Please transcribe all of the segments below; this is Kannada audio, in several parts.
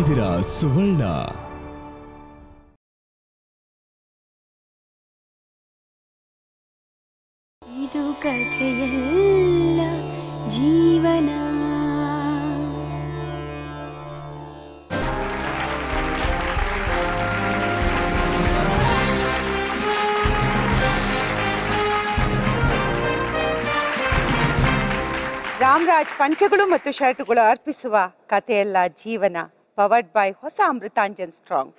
ಇದ್ದೀರಾ ಸುವರ್ಣ ಇದು ಕಥೆಯಲ್ಲ ಜೀವನ ರಾಮರಾಜ್ ಪಂಚಗಳು ಮತ್ತು ಶರ್ಟುಗಳು ಅರ್ಪಿಸುವ ಕಥೆಯಲ್ಲ ಜೀವನ ಪವರ್ಡ್ ಬೈ ಹೊಸ ಅಮೃತಾಂಜನ್ ಸ್ಟ್ರಾಂಗ್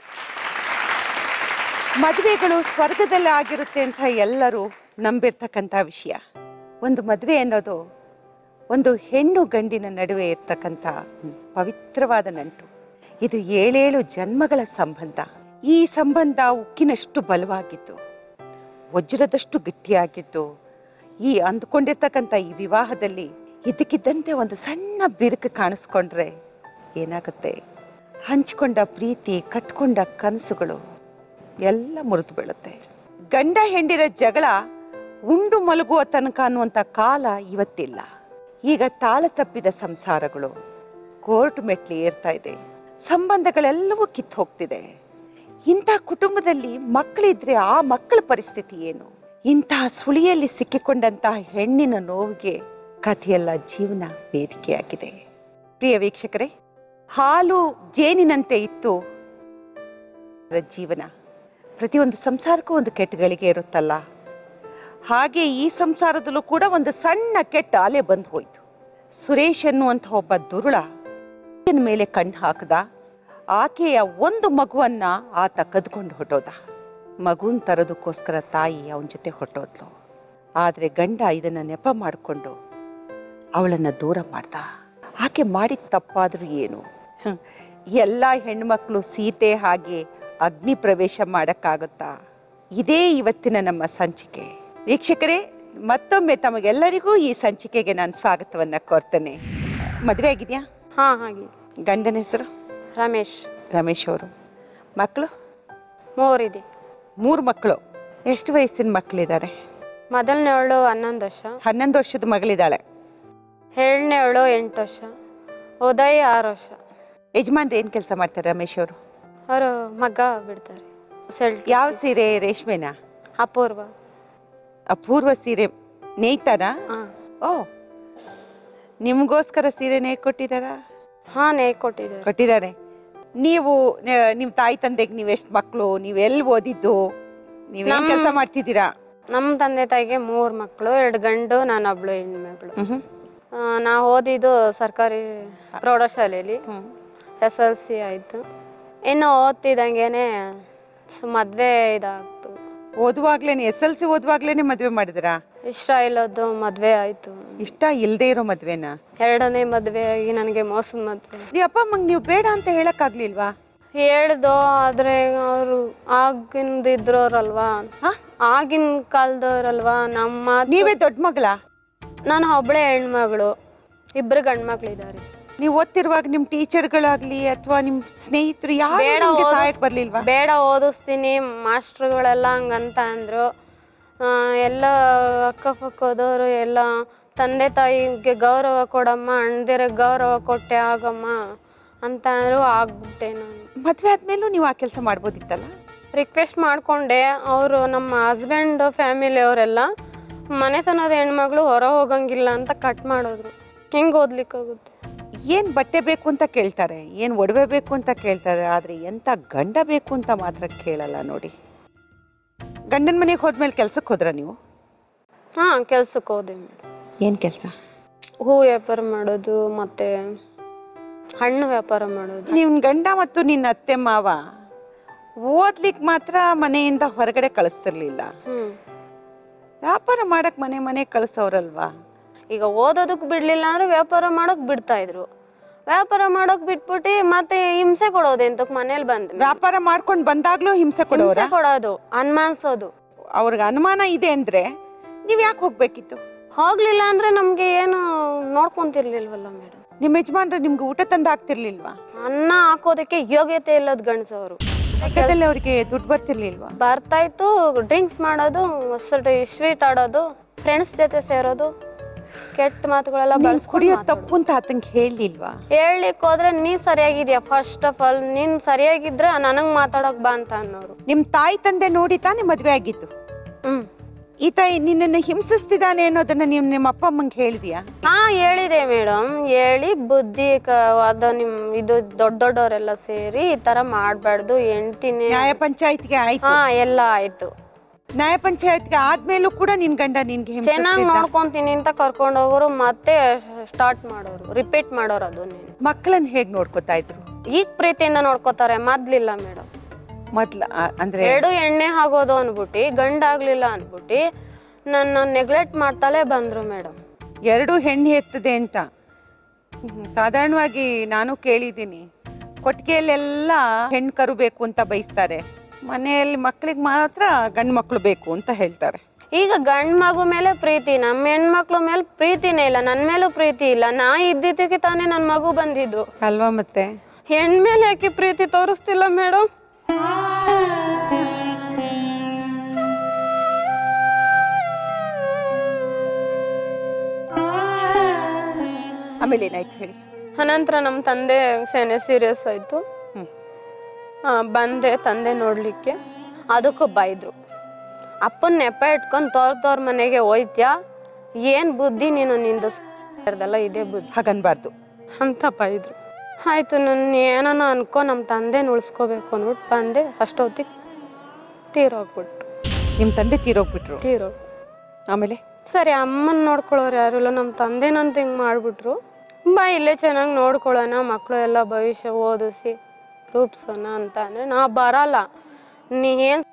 ಮದುವೆಗಳು ಸ್ವರ್ಗದಲ್ಲೇ ಆಗಿರುತ್ತೆ ಅಂತ ಎಲ್ಲರೂ ನಂಬಿರ್ತಕ್ಕಂಥ ವಿಷಯ ಒಂದು ಮದುವೆ ಅನ್ನೋದು ಒಂದು ಹೆಣ್ಣು ಗಂಡಿನ ನಡುವೆ ಇರ್ತಕ್ಕಂಥ ಪವಿತ್ರವಾದ ನಂಟು ಇದು ಏಳೇಳು ಜನ್ಮಗಳ ಸಂಬಂಧ ಈ ಸಂಬಂಧ ಉಕ್ಕಿನಷ್ಟು ಬಲವಾಗಿತ್ತು ವಜ್ರದಷ್ಟು ಗಟ್ಟಿಯಾಗಿದ್ದು ಈ ಅಂದ್ಕೊಂಡಿರ್ತಕ್ಕಂಥ ಈ ವಿವಾಹದಲ್ಲಿ ಇದ್ದಕ್ಕಿದ್ದಂತೆ ಒಂದು ಸಣ್ಣ ಬಿರುಕು ಕಾಣಿಸ್ಕೊಂಡ್ರೆ ಏನಾಗುತ್ತೆ ಹಂಚಿಕೊಂಡ ಪ್ರೀತಿ ಕಟ್ಕೊಂಡ ಕನಸುಗಳು ಎಲ್ಲ ಮುರಿದು ಬೀಳುತ್ತೆ ಗಂಡ ಹೆಂಡಿರ ಜಗಳ ಉಂಡು ಮಲಗುವ ತನಕ ಅನ್ನುವಂಥ ಕಾಲ ಇವತ್ತಿಲ್ಲ ಈಗ ತಾಳ ತಪ್ಪಿದ ಸಂಸಾರಗಳು ಕೋರ್ಟ್ ಮೆಟ್ಲಿ ಏರ್ತಾ ಇದೆ ಸಂಬಂಧಗಳೆಲ್ಲವೂ ಕಿತ್ತು ಹೋಗ್ತಿದೆ ಇಂಥ ಕುಟುಂಬದಲ್ಲಿ ಮಕ್ಕಳಿದ್ರೆ ಆ ಮಕ್ಕಳ ಪರಿಸ್ಥಿತಿ ಏನು ಇಂತಹ ಸುಳಿಯಲ್ಲಿ ಸಿಕ್ಕಿಕೊಂಡಂತಹ ಹೆಣ್ಣಿನ ನೋವಿಗೆ ಕಥೆಯಲ್ಲ ಜೀವನ ವೇದಿಕೆಯಾಗಿದೆ ಪ್ರಿಯ ವೀಕ್ಷಕರೇ ಹಾಲು ಜೇನಿನಂತೆ ಇತ್ತು ಅದರ ಜೀವನ ಪ್ರತಿಯೊಂದು ಸಂಸಾರಕ್ಕೂ ಒಂದು ಕೆಟ್ಟ ಗಳಿಗೆ ಇರುತ್ತಲ್ಲ ಹಾಗೆ ಈ ಸಂಸಾರದಲ್ಲೂ ಕೂಡ ಒಂದು ಸಣ್ಣ ಕೆಟ್ಟ ಅಲೆ ಬಂದು ಹೋಯಿತು ಸುರೇಶ್ ಅನ್ನುವಂಥ ಒಬ್ಬ ದುರುಳ ಆಕೆಯ ಮೇಲೆ ಕಣ್ಣು ಹಾಕದ ಆಕೆಯ ಒಂದು ಮಗುವನ್ನ ಆತ ಕದ್ಕೊಂಡು ಹೊಟ್ಟೋದ ಮಗುನ್ ತರೋದಕ್ಕೋಸ್ಕರ ತಾಯಿ ಅವನ ಜೊತೆ ಹೊಟ್ಟೋದ್ಲು ಆದರೆ ಗಂಡ ಇದನ್ನ ನೆಪ ಮಾಡಿಕೊಂಡು ಅವಳನ್ನ ದೂರ ಮಾಡ್ದ ಆಕೆ ಮಾಡಿದ ತಪ್ಪಾದ್ರೂ ಏನು ಹ್ಮ್. ಎಲ್ಲ ಹೆಣ್ಮಕ್ಳು ಸೀತೆ ಹಾಗೆ ಅಗ್ನಿ ಪ್ರವೇಶ ಮಾಡಕ್ಕಾಗುತ್ತಾ ಇದೇ ಇವತ್ತಿನ ನಮ್ಮ ಸಂಚಿಕೆ ವೀಕ್ಷಕರೇ ಮತ್ತೊಮ್ಮೆ ತಮಗೆಲ್ಲರಿಗೂ ಈ ಸಂಚಿಕೆಗೆ ನಾನು ಸ್ವಾಗತವನ್ನ ಕೋರ್ತೇನೆ ಮದುವೆ ಆಗಿದ್ಯಾ ಹಾ ಹಾಗೆ ಗಂಡನ ಹೆಸರು ರಮೇಶ್ ರಮೇಶ್ ಅವರು ಮಕ್ಕಳು ಮೂರಿದೆ ಮೂರು ಮಕ್ಕಳು ಎಷ್ಟು ವಯಸ್ಸಿನ ಮಕ್ಕಳಿದ್ದಾರೆ ಮೊದಲನೇವಳು ಹನ್ನೊಂದು ವರ್ಷ ಹನ್ನೊಂದು ವರ್ಷದ ಮಗಳಿದ್ದಾಳೆ ಎರಡನೇವಳು ಎಂಟು ವರ್ಷ ಉದಯ್ ಆರು ವರ್ಷ ಯಜಮಾನ್ರು ಏನು ಕೆಲಸ ಮಾಡ್ತಾರೆ ರಮೇಶ್ ಅವರು ಅವರು ಮಗ್ಗ ಬಿಡ್ತಾರೆ ಸೆಲ್ ಯಾವ ಸೀರೆ ರೇಷ್ಮೆನಾ ಅಪೂರ್ವ ಅಪೂರ್ವ ಸೀರೆ ನೇಯ್ತಾರಾ ಹಾ ಓ ನಿಮ್ಗೋಸ್ಕರ ಸೀರೆ ನೇಯ್ ಕೊಟ್ಟಿದ್ದಾರಾ ಹಾ ನೇಯ್ ಕೊಟ್ಟಿದ್ದಾರೆ ಕೊಟ್ಟಿದ್ದಾರೆ ನೀವು ನ- ನಿಮ್ ತಾಯಿ ತಂದೆಗೆ ನೀವು ಎಷ್ಟು ಮಕ್ಕಳು ನೀವು ಎಲ್ಲಿ ಓದಿದ್ದು ನೀವೇನ್ ನಮ್- ಕೆಲಸ ಮಾಡ್ತಿದ್ದೀರಾ ನಮ್ಮ ತಂದೆ ತಾಯಿಗೆ ಮೂರು ಮಕ್ಕಳು ಎರಡು ಗಂಡು ನಾನೊಬ್ಳು ಹೆಣ್ಮಗಳು ಮ್ಹೂ. ಆ, ನಾ ಓದಿದ್ದು ಸರ್ಕಾರಿ ಪ್ರೌಢಶಾಲೆಯಲ್ಲಿ ಹ್ಮ್. ಎಸ್ ಎಲ್ ಸಿ ಆಯಿತು ಇನ್ನು ಓದ್ತಿದ್ದಂಗೆನೆ ಸೊ ಮದುವೆ ಇದಾಗ್ತು ಓದುವಾಗ್ಲೇನೆ ಎಸ್ ಎಲ್ ಸಿ ಓದುವಾಗ್ಲೇನೆ ಮದ್ವೆ ಮಾಡಿದ್ರಾ ಇಷ್ಟ ಇಲ್ಲದ್ದು ಮದುವೆ ಆಯಿತು ಇಷ್ಟ ಇಲ್ದೇ ಇರೋ ಮದ್ವೆನಾ ಎರಡನೇ ಮದುವೆ ಆಗಿ ನನಗೆ ಮೋಸದ ಮದುವೆ ನೀವ್ ಅಪ್ಪ ಅಮ್ಮಂಗ್ ನೀವು ಬೇಡ ಅಂತ ಹೇಳಕ್ ಆಗ್ಲಿಲ್ವಾ ಹೇಳ್ದೋ ಆದ್ರೆ ಅವರು ಆಗಿಂದ ಇದ್ರೋರಲ್ವಾ ಹಾ? ಆಗಿನ ಕಾಲದವ್ರಲ್ವಾ ನಮ್ಮ ಮಾತು- ನೀವೇ ದೊಡ್ಡ ಮಗಳ ನಾನು ಒಬ್ಳೆ ಹೆಣ್ಮಗಳು ಇಬ್ರು ಗಂಡ್ಮಕ್ಳಿದ್ದಾರೆ ನೀವು ಓದ್ತಿರುವಾಗ ನಿಮ್ ಟೀಚರ್ಗಳಾಗ್ಲಿ ಅಥವಾ ನಿಮ್ ಸ್ನೇಹಿತರು ಯಾರು ಬೇಡ ನಿಮ್ಗೆ ಓದಿಸ್- ಸಹಾಯಕ್ ಬರ್ಲಿಲ್ವಾ ಬೇಡ ಓದಿಸ್ತೀನಿ ಮಾಸ್ಟ್ರುಗಳೆಲ್ಲ ಹಂಗಂತ ಅಂದ್ರು ಆ, ಎಲ್ಲ ಅಕ್ಕಪಕ್ಕದವರು ಎಲ್ಲ ತಂದೆ ತಾಯಿಗೆ ಗೌರವ ಕೊಡಮ್ಮ ಅಣ್ಣದಿರಿಗೆ ಗೌರವ ಕೊಟ್ಟೆ ಆಗಮ್ಮ ಅಂತ ಅಂದ್ರು ಆಗ್ಬಿಟ್ಟೆ ನಾನು ಮದ್ವೆ ಆದ್ಮೇಲೂ ನೀವು ಆ ಕೆಲಸ ಮಾಡ್ಬೋದಿತ್ತಲ್ಲ ರಿಕ್ವೆಸ್ಟ್ ಮಾಡಿಕೊಂಡೆ ಅವರು ನಮ್ಮ ಹಸ್ಬೆಂಡ್ ಫ್ಯಾಮಿಲಿ ಅವರೆಲ್ಲ ಮನೆತನದ ಹೆಣ್ಮಗಳು ಹೊರ ಹೋಗಂಗಿಲ್ಲ ಅಂತ ಕಟ್ ಮಾಡಿದ್ರು ಹೆಂಗೆ ಓದ್ಲಿಕ್ಕಾಗುತ್ತೆ ಏನ್ ಬಟ್ಟೆ ಬೇಕು ಅಂತ ಕೇಳ್ತಾರೆ ಏನ್ ಒಡವೆ ಬೇಕು ಅಂತ ಕೇಳ್ತಾರೆ ಆದ್ರೆ ಎಂತ ಗಂಡ ಬೇಕು ಅಂತ ಮಾತ್ರ ಕೇಳಲ್ಲ ನೋಡಿ ಗಂಡನ ಮನೆಗೆ ಹೋದ್ಮೇಲೆ ಕೆಲ್ಸಕ್ಕೆ ಹೋದ್ರ ನೀವು ಹಾಂ ಕೆಲ್ಸಕ್ಕೆ ಹೋದೆ ಮೇಡಮ್ ಏನ್ ಕೆಲಸ ಹೂ ವ್ಯಾಪಾರ ಮಾಡೋದು ಮತ್ತೆ ಹಣ್ಣು ವ್ಯಾಪಾರ ಮಾಡೋದು ನಿನ್ ಗಂಡ ಮತ್ತು ನಿನ್ನ ಅತ್ತೆ ಮಾವ ಓದ್ಲಿಕ್ ಮಾತ್ರ ಮನೆಯಿಂದ ಹೊರಗಡೆ ಕಳಿಸ್ತಿರ್ಲಿಲ್ಲ ಹ್ಮ್ ವ್ಯಾಪಾರ ಮಾಡಕ್ ಮನೆ ಮನೆ ಕಳಿಸೋರಲ್ವಾ ಈಗ ಓದೋದಕ್ ಬಿಡ್ಲಿಲ್ಲ ಅಂದ್ರೆ ವ್ಯಾಪಾರ ಮಾಡೋಕ್ ಬಿಡ್ತಾ ಇದ್ರು ವ್ಯಾಪಾರ ಮಾಡೋಕ್ ಬಿಟ್ಬಿಟ್ಟು ಮತ್ತೆ ಹಿಂಸೆ ಕೊಡೋದು ಎಂತಕ್ ಮನೇಲಿ ಬಂದ್ ವ್ಯಾಪಾರ ಮಾಡ್ಕೊಂಡ್ ಬಂದಾಗ್ಲೂ ಹಿಂಸೆ ಕೊಡೋರ ಹಿಂಸೆ ಕೊಡೋದು ಅನ್ಮಾನ್ಸೋದು ಅವ್ರಿಗೆ ಅನುಮಾನ ಇದೆ ಅಂದ್ರೆ ನೀವ್ ಯಾಕೆ ಹೋಗ್ಬೇಕಿತ್ತು ಹೋಗ್ಲಿಲ್ಲ ಅಂದ್ರೆ ನಮ್ಗೆ ಏನು ನೋಡ್ಕೊಂತಿರ್ಲಿಲ್ವಲ್ಲ ಮೇಡಮ್ ನಿಮ್ ಯಜಮಾನ್ರು ನಿಮ್ಗೆ ಊಟ ತಂದು ಹಾಕ್ತಿರ್ಲಿಲ್ವಾ ಅನ್ನ ಹಾಕೋದಕ್ಕೆ ಯೋಗ್ಯತೆ ಇಲ್ಲದ ಗಂಡಸವರು ಲೆಕ್ಕದಲ್ಲಿ ಅವ್ರಿಗೆ ದುಡ್ಡು ಬರ್ತಿರ್ಲಿಲ್ವಾ ಬರ್ತಾ ಇತ್ತು ಡ್ರಿಂಕ್ಸ್ ಮಾಡೋದು ಸ್ವಲ್ಪ ಸ್ವೀಟ್ ಆಡೋದು ಫ್ರೆಂಡ್ಸ್ ಜೊತೆ ಸೇರೋದು ಕೆಟ್ಟ ಮಾತುಗಳೆಲ್ಲ ನೀನ್ ಬಳಸ್ಕೊಂಡು ಕುಡಿಯೋ ಮಾತಾಡೋದು. ತಪ್ಪು ಅಂತ ಆತಂಗೆ ಹೇಳಲಿಲ್ವಾ ಹೇಳ್ಲಿಕ್ಕೆ ಹೋದ್ರೆ ನೀ ಸರಿಯಾಗಿದ್ಯಾ ಫಸ್ಟ್ ಆಫ್ ಆಲ್ ನೀನ್ ಸರಿಯಾಗಿದ್ರೆ ನನಗ್ ಮಾತಾಡಕ್ ಬಾ ಅಂತ ಅನ್ನೋರು ನಿಮ್ ತಾಯಿ ತಂದೆ ನೋಡಿ ತಾನೇ ಮದ್ವೆ ಆಗಿದ್ದು ಹ್ಮ್ ಈತ ನಿನ್ನನ್ನು ಹಿಂಸಿಸ್ತಿದ್ದಾನೆ ಅನ್ನೋದನ್ನ ನೀವು ನಿಮ್ಮ ಅಪ್ಪ ಅಮ್ಮಂಗೆ ಹೇಳಿದ್ಯಾ ಹಾ ಹೇಳಿದೆ ಮೇಡಮ್ ಹೇಳಿ ಬುದ್ಧಿ ಕ- ಅದ ನಿಮ್ ಇದು ದೊಡ್ಡ ದೊಡ್ಡವರೆಲ್ಲ ಸೇರಿ ಈ ತರ ಮಾಡ್ಬಾರ್ದು ಹೆಂಡ್ತಿನೇ ನ್ಯಾಯ ಪಂಚಾಯತ್ಗೆ ಆಯ್ತು ಹಾ ಎಲ್ಲ ಆಯ್ತು ನ್ಯಾಯ ಪಂಚಾಯತ್ಗೆ ಆದ್ಮೇಲೂ ಕೂಡ ನಿನ್ ಗಂಡ ನಿನ್ಗೆ ಚೆನ್ನಾಗ್ ಹಿಂಸಿಸ್ತಿದ್ದ ನೋಡ್ಕೊಂತೀನಿ ಅಂತ ಕರ್ಕೊಂಡ್ ಹೋಗೋರು ಮತ್ತೆ ಸ್ಟಾರ್ಟ್ ಮಾಡೋರು ರಿಪೀಟ್ ಮಾಡೋರು ಅದನ್ನೇ ಮಕ್ಕಳನ್ನ ಹೇಗ್ ನೋಡ್ಕೊತಾ ಇದ್ರು ಈಗ ಪ್ರೀತಿಯಿಂದ ನೋಡ್ಕೋತಾರೆ ಮೊದ್ಲಿಲ್ಲ ಮೇಡಮ್ ಮೊದ್ಲ ಆ, ಅಂದ್ರೆ ಎರಡು ಎಣ್ಣೆ ಆಗೋದು ಅಂದ್ಬಿಟ್ಟು ಗಂಡ ಆಗ್ಲಿಲ್ಲ ಅಂದ್ಬಿಟ್ಟು ನನ್ನ ನೆಗ್ಲೆಕ್ಟ್ ಮಾಡ್ತಲೇ ಬಂದ್ರು ಮೇಡಮ್ ಎರಡು ಹೆಣ್ಣು ಎತ್ತದೆ ಅಂತ ಹ್ಮ್. ಸಾಧಾರಣವಾಗಿ ನಾನು ಕೇಳಿದ್ದೀನಿ ಕೊಟ್ಟಿಗೆಯಲ್ಲೆಲ್ಲ ಹೆಣ್ಣು ಕರು ಬೇಕು ಅಂತ ಬಯಸ್ತಾರೆ ಮನೆಯಲ್ಲಿ ಮಕ್ಕಳಿಗೆ ಮಾತ್ರ ಗಂಡು ಮಕ್ಕಳು ಬೇಕು ಅಂತ ಹೇಳ್ತಾರೆ ಈಗ ಗಂಡ್ ಮಗು ಮೇಲೆ ಪ್ರೀತಿ ನಮ್ಮ ಹೆಣ್ಮಕ್ಳ ಮೇಲೆ ಪ್ರೀತಿನೇ ಇಲ್ಲ ನನ್ನ ಮೇಲೂ ಪ್ರೀತಿ ಇಲ್ಲ ನಾ ಇದ್ದಿದ್ದಕ್ಕೆ ತಾನೇ ನನ್ನ ಮಗು ಬಂದಿದ್ದು ಅಲ್ವಾ ಮತ್ತೆ ಹೆಣ್ ಮೇಲೆ ಯಾಕೆ ಪ್ರೀತಿ ತೋರಿಸ್ತಿಲ್ಲ ಮೇಡಮ್ ಆಮೇಲೆ ಏನಾಯ್ತು ಹೇಳಿ ಅನಂತರ ನಮ್ಮ ತಂದೆ ಸೇನೆ ಸೀರಿಯಸ್ ಆಯ್ತು ಹ್ಮ್. ಆ, ಬಂದೆ ತಂದೆ ನೋಡ್ಲಿಕ್ಕೆ ಅದಕ್ಕೂ ಬೈದ್ರು ಅಪ್ಪನ ನೆಪ ಇಟ್ಕೊಂಡು ತೋರ್ ತೋರ್ ಮನೆಗೆ ಹೋಯ್ತ್ಯಾ ಏನ್ ಬುದ್ಧಿ ನೀನು ನಿಂದು ಇರ್ದಲ್ಲ ಇದೇ ಬುದ್ಧಿ ಹಾಗನ್ಬಾರ್ದು ಅಂತ ಬೈದ್ರು ಆಯ್ತು ನನ್ನ ಏನನ ಅನ್ಕೊ ನಮ್ಮ ತಂದೆನ ಉಳಿಸ್ಕೋಬೇಕು ಅಂದ್ಬಿಟ್ಟು ಬಂದೆ ಅಷ್ಟೊತ್ತಿಗೆ ತೀರೋಗ್ಬಿಟ್ರು ನಿಮ್ಮ ತಂದೆ ತೀರೋಗ್ಬಿಟ್ರು ತೀರೋಗ್ ಆಮೇಲೆ ಸರಿ ಅಮ್ಮನ ನೋಡ್ಕೊಳ್ಳೋರು ಯಾರು ಇಲ್ಲ ನಮ್ಮ ತಂದೆನಂತ ಹಿಂಗೆ ಮಾಡಿಬಿಟ್ರು ಬಾ ಇಲ್ಲೇ ಚೆನ್ನಾಗಿ ನೋಡ್ಕೊಳ್ಳೋಣ ಮಕ್ಕಳು ಎಲ್ಲ ಭವಿಷ್ಯ ಓದಿಸಿ ರೂಪಿಸೋಣ ಅಂತ ಅಂದರೆ ನಾ ಬರಲ್ಲ ನೀ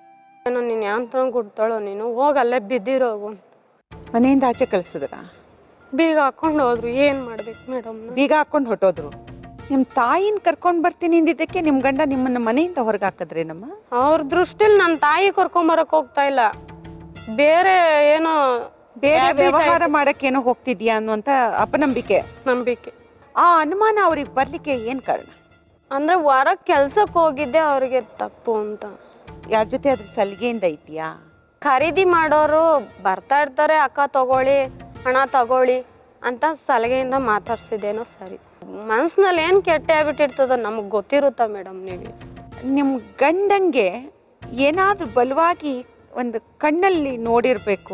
ಏನು ನೀನು ಯಾಂತ್ರ ಕೊಡ್ತಾಳೋ ನೀನು ಹೋಗಿ ಅಲ್ಲೇ ಬಿದ್ದಿರೋಗು ಅಂತ. ಮನೆಯಿಂದ ಆಚೆ ಕಳ್ಸಿದ್ರ ಬೀಗ ಹಾಕೊಂಡು ಹೋದ್ರು ಏನು ಮಾಡ್ಬೇಕು ಮೇಡಮ್ ಬೀಗ ಹಾಕೊಂಡು ಹೊಟ್ಟೋದ್ರು ನಿಮ್ಮ ತಾಯಿನ ಕರ್ಕೊಂಡು ಬರ್ತೀನಿ ಅಂದಿದ್ದಕ್ಕೆ ನಿಮ್ಮ ಗಂಡ ನಿಮ್ಮನ್ನ ಮನೆಯಿಂದ ಹೊರಗೆ ಹಾಕಿದ್ರೇನಮ್ಮ ಅವ್ರ ದೃಷ್ಟಿಲಿ ನನ್ನ ತಾಯಿ ಕರ್ಕೊಂಬರಕ್ ಹೋಗ್ತಾ ಇಲ್ಲ ಬೇರೆ ಏನೋ ಬೇರೆ Habit ವ್ಯವಹಾರ ಮಾಡಕ್ಕೇನೋ ಹೋಗ್ತಿದ್ಯಾ ಅನ್ನುವಂತ ಅಪನಂಬಿಕೆ ನಂಬಿಕೆ ಆ ಅನುಮಾನ ಅವ್ರಿಗೆ ಬರ್ಲಿಕ್ಕೆ ಏನ್ ಕಾರಣ ಅಂದ್ರೆ ಹೊರಗೆ ಕೆಲ್ಸಕ್ಕೆ ಹೋಗಿದ್ದೆ ಅವ್ರಿಗೆ ತಪ್ಪು ಅಂತ ಯಾರ ಜೊತೆ ಅದ್ರ ಸಲಿಗೆಯಿಂದ ಐತಿಯಾ ಖರೀದಿ ಮಾಡೋರು ಬರ್ತಾ ಇರ್ತಾರೆ ಅಕ್ಕ ತಗೊಳ್ಳಿ ಹಣ ತಗೊಳ್ಳಿ ಅಂತ ಸಲಹೆಯಿಂದ ಮಾತಾಡ್ಸಿದ್ದೇನೋ ಸರಿ ಮನ್ಸಿನಲ್ಲಿ ಏನು ಕೆಟ್ಟ ಹ್ಯಾಬಿಟ್ ಇರ್ತದೋ ನಮಗೆ ಗೊತ್ತಿರುತ್ತಾ ಮೇಡಮ್ ನೀವು ನಿಮ್ ಗಂಡಂಗೆ ಏನಾದ್ರೂ ಬಲವಾಗಿ ಒಂದು ಕಣ್ಣಲ್ಲಿ ನೋಡಿರ್ಬೇಕು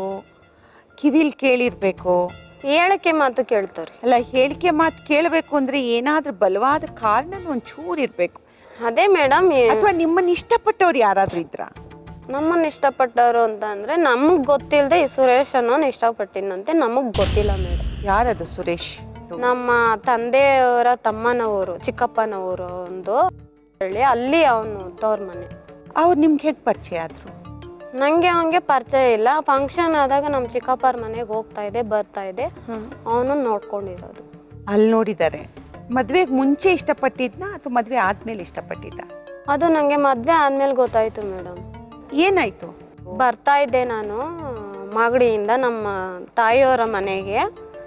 ಕಿವಿಲ್ ಕೇಳಿರ್ಬೇಕು ಹೇಳಕ್ಕೆ ಮಾತು ಕೇಳ್ತಾರೆ ಅಲ್ಲ ಹೇಳಿಕೆ ಮಾತು ಕೇಳಬೇಕು ಅಂದ್ರೆ ಏನಾದ್ರೂ ಬಲವಾದ ಕಾರಣ ಒಂಚೂರು ಇರ್ಬೇಕು ಅದೇ ಮೇಡಮ್ ಅಥವಾ ನಿಮ್ಮನ್ನ ಇಷ್ಟಪಟ್ಟವ್ರು ಯಾರಾದ್ರೂ ಇದ್ರ ನಮ್ಮನ್ನ ಇಷ್ಟಪಟ್ಟವರು ಅಂತ ಅಂದ್ರೆ ನಮಗೆ ಗೊತ್ತಿಲ್ಲದೆ ಈ ಸುರೇಶ್ ಅನ್ನೋನ್ ಇಷ್ಟಪಟ್ಟಿನಂತೆ ನಮಗೆ ಗೊತ್ತಿಲ್ಲ ಮೇಡಮ್ ಯಾರದು ಸುರೇಶ್ ನಮ್ಮ ತಂದೆಯವರ ತಮ್ಮನವರು ಚಿಕ್ಕಪ್ಪನವರು ಒಂದು ಹೇಳಿ ಅಲ್ಲಿ ಅವನು ತವ್ರ ಮನೆ ಅವ್ರು ನಿಮ್ಗೆ ಹೇಗೆ ಪರಿಚಯ ಆದ್ರು ನಂಗೆ ಅವನಿಗೆ ಪರಿಚಯ ಇಲ್ಲ ಫಂಕ್ಷನ್ ಆದಾಗ ನಮ್ಮ ಚಿಕ್ಕಪ್ಪರ ಮನೆಗೆ ಹೋಗ್ತಾ ಇದೆ ಬರ್ತಾ ಇದೆ ಅವನು ನೋಡ್ಕೊಂಡಿರೋದು ಅಲ್ಲಿ ನೋಡಿದ್ದಾರೆ ಮದ್ವೆಗೆ ಮುಂಚೆ ಇಷ್ಟಪಟ್ಟಿದ್ನ ಅಥವಾ ಮದ್ವೆ ಆದ್ಮೇಲೆ ಇಷ್ಟಪಟ್ಟಿದ್ದ ಅದು ನನಗೆ ಮದುವೆ ಆದ್ಮೇಲೆ ಗೊತ್ತಾಯ್ತು ಮೇಡಮ್ ಏನಾಯ್ತು ಬರ್ತಾ ಇದ್ದೆ ನಾನು ಮಾಗಡಿಯಿಂದ ನಮ್ಮ ತಾಯಿಯವರ ಮನೆಗೆ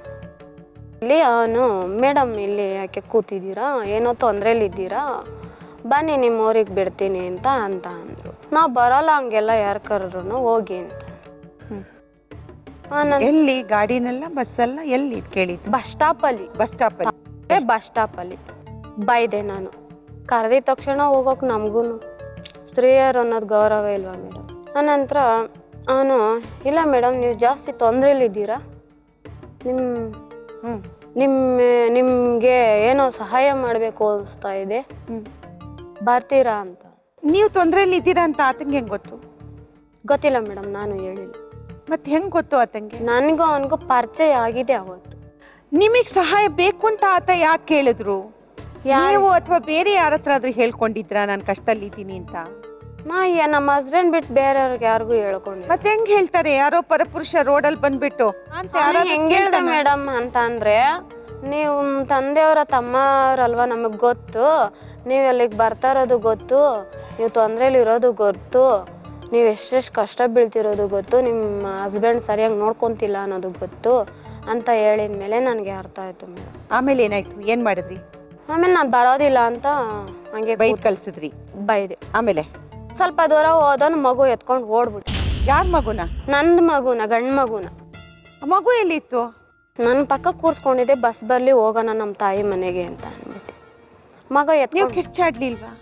ಇಲ್ಲಿ ಅವನು ಮೇಡಮ್ ಇಲ್ಲಿ ಯಾಕೆ ಕೂತಿದ್ದೀರಾ ಏನೋ ತೊಂದ್ರೆಲಿದ್ದೀರಾ ಬನ್ನಿ ನಿಮ್ಮ ಊರಿಗೆ ಬಿಡ್ತೀನಿ ಅಂತ ಅಂತ ಅಂದರು ನಾವು ಬರೋಲ್ಲ ಹಂಗೆಲ್ಲ ಯಾರು ಕರೆದ್ರು ಹೋಗಿ ಅಂತ ಹ್ಮ್. ಆನಂತರ ಎಲ್ಲಿ ಗಾಡಿನೆಲ್ಲ ಬಸ್ಸಲ್ಲ ಎಲ್ಲಿ ಕೇಳಿದ್ದು ಬಸ್ ಸ್ಟಾಪಲ್ಲಿ ಬಸ್ ಸ್ಟಾಪ್ ಅಲ್ಲಿ ಬಸ್ ಸ್ಟಾಪಲ್ಲಿ ಬೈದೆ ನಾನು ಕರೆದಿದ ತಕ್ಷಣ ಹೋಗೋಕೆ ನಮಗೂ ಸ್ತ್ರೀಯರು ಅನ್ನೋದು ಗೌರವ ಇಲ್ವಾ ಮೇಡಮ್ ಆನಂತರ ಅವನು ಇಲ್ಲ ಮೇಡಮ್ ನೀವು ಜಾಸ್ತಿ ತೊಂದರೆಲಿದ್ದೀರಾ ನಿಮ್ಮ ಹ್ಮ್ ನಿಮ್ಮ ನಿಮಗೆ ಏನೋ ಸಹಾಯ ಮಾಡಬೇಕು ಅನಿಸ್ತಾ ಇದೆ ಹ್ಮ್ ಬರ್ತೀರಾ ಅಂತ ನೀವು ತೊಂದ್ರೆಯಲ್ಲಿ ಇದ್ದೀರಾ ಅಂತ ಆತಂಗೆ ಹೆಂಗ್ ಗೊತ್ತು ಗೊತ್ತಿಲ್ಲ ಮೇಡಮ್ ನಾನು ಹೇಳಿಲ್ಲ ಮತ್ತೆ ಹೆಂಗ್ ಗೊತ್ತು ಆತಂಗೆ ನನಗೂ ಅವನಿಗೂ ಪರಿಚಯ ಆಗಿದೆ ಅವತ್ತು ನಿಮಗ್ ಸಹಾಯ ಬೇಕು ಅಂತ ಆತ ಯಾಕೆ ಕೇಳಿದ್ರು ಯಾ- ನೀವು ಅಥವಾ ಬೇರೆ ಯಾರ ಹತ್ರ ಆದ್ರೂ ಹೇಳ್ಕೊಂಡಿದ್ರ ನಾನು ಕಷ್ಟದಲ್ಲಿ ಇದ್ದೀನಿ ಅಂತ ನಾ ಏ- ನಮ್ಮ ಹಸ್ಬೆಂಡ್ ಬಿಟ್ಟು ಬೇರೆಯವ್ರಿಗೆ ಯಾರಿಗೂ ಹೇಳ್ಕೊಂಡಿಲ್ಲ ಮತ್ತೆ ಹೆಂಗ್ ಹೇಳ್ತಾರೆ ಯಾರೋ ಪರಪುರುಷ ರೋಡಲ್ಲಿ ಬಂದ್ಬಿಟ್ಟು ಅಂತ ಯಾರಾದ್ರೂ ಹೆಂಗ್ ಹೇಳ್ದೆ ಕೇಳ್ತಾನ? ಮೇಡಮ್ ಅಂತ ಅಂದ್ರೆ ನೀವು ತಂದೆಯವರ ತಮ್ಮರಲ್ವಾ ನಮಗ್ ಗೊತ್ತು ನೀವು ಅಲ್ಲಿಗೆ ಬರ್ತಾ ಇರೋದು ಗೊತ್ತು ನೀವು ತೊಂದ್ರೆಲಿ ಇರೋದು ಗೊತ್ತು ನೀವು ಎಷ್ಟೆಷ್ಟು ಕಷ್ಟ ಬೀಳ್ತಿರೋದು ಗೊತ್ತು ನಿಮ್ಮ ಹಸ್ಬೆಂಡ್ ಸರಿಯಾಗಿ ನೋಡ್ಕೊಂತಿಲ್ಲ ಅನ್ನೋದು ಗೊತ್ತು ಅಂತ ಹೇಳಿದ ಮೇಲೆ ನನಗೆ ಅರ್ಥ ಆಯ್ತು ಮೇಡಮ್ ಆಮೇಲೆ ಏನಾಯ್ತು ಏನ್ ಮಾಡಿದ್ರಿ ಆಮೇಲೆ ನಾನು ಬರೋದಿಲ್ಲ ಅಂತ ಹಂಗೆ ಬೈದ್ ಕಳ್ಸಿದ್ರಿ ಬೈದೆ ಆಮೇಲೆ ಸ್ವಲ್ಪ ದೂರ ಹೋದವನು ಮಗು ಎತ್ಕೊಂಡು ಓಡ್ಬಿಟ್ಟೆ ಯಾರ ಮಗುನ ನಂದು ಮಗುನ ಗಂಡು ಮಗುನ ಆ ಮಗು ಎಲ್ಲಿತ್ತು ನನ್ನ ಪಕ್ಕ ಕೂರ್ಸ್ಕೊಂಡಿದ್ದೆ ಬಸ್ ಬರ್ಲಿ ಹೋಗೋಣ ನಮ್ಮ ತಾಯಿ ಮನೆಗೆ ಅಂತ ಅಂದ್ಬಿಟ್ಟು ಮಗ ನೀವು ಎತ್ಕೊಂಡು ಕಿರ್ಚಾಡ್ಲಿಲ್ವಾ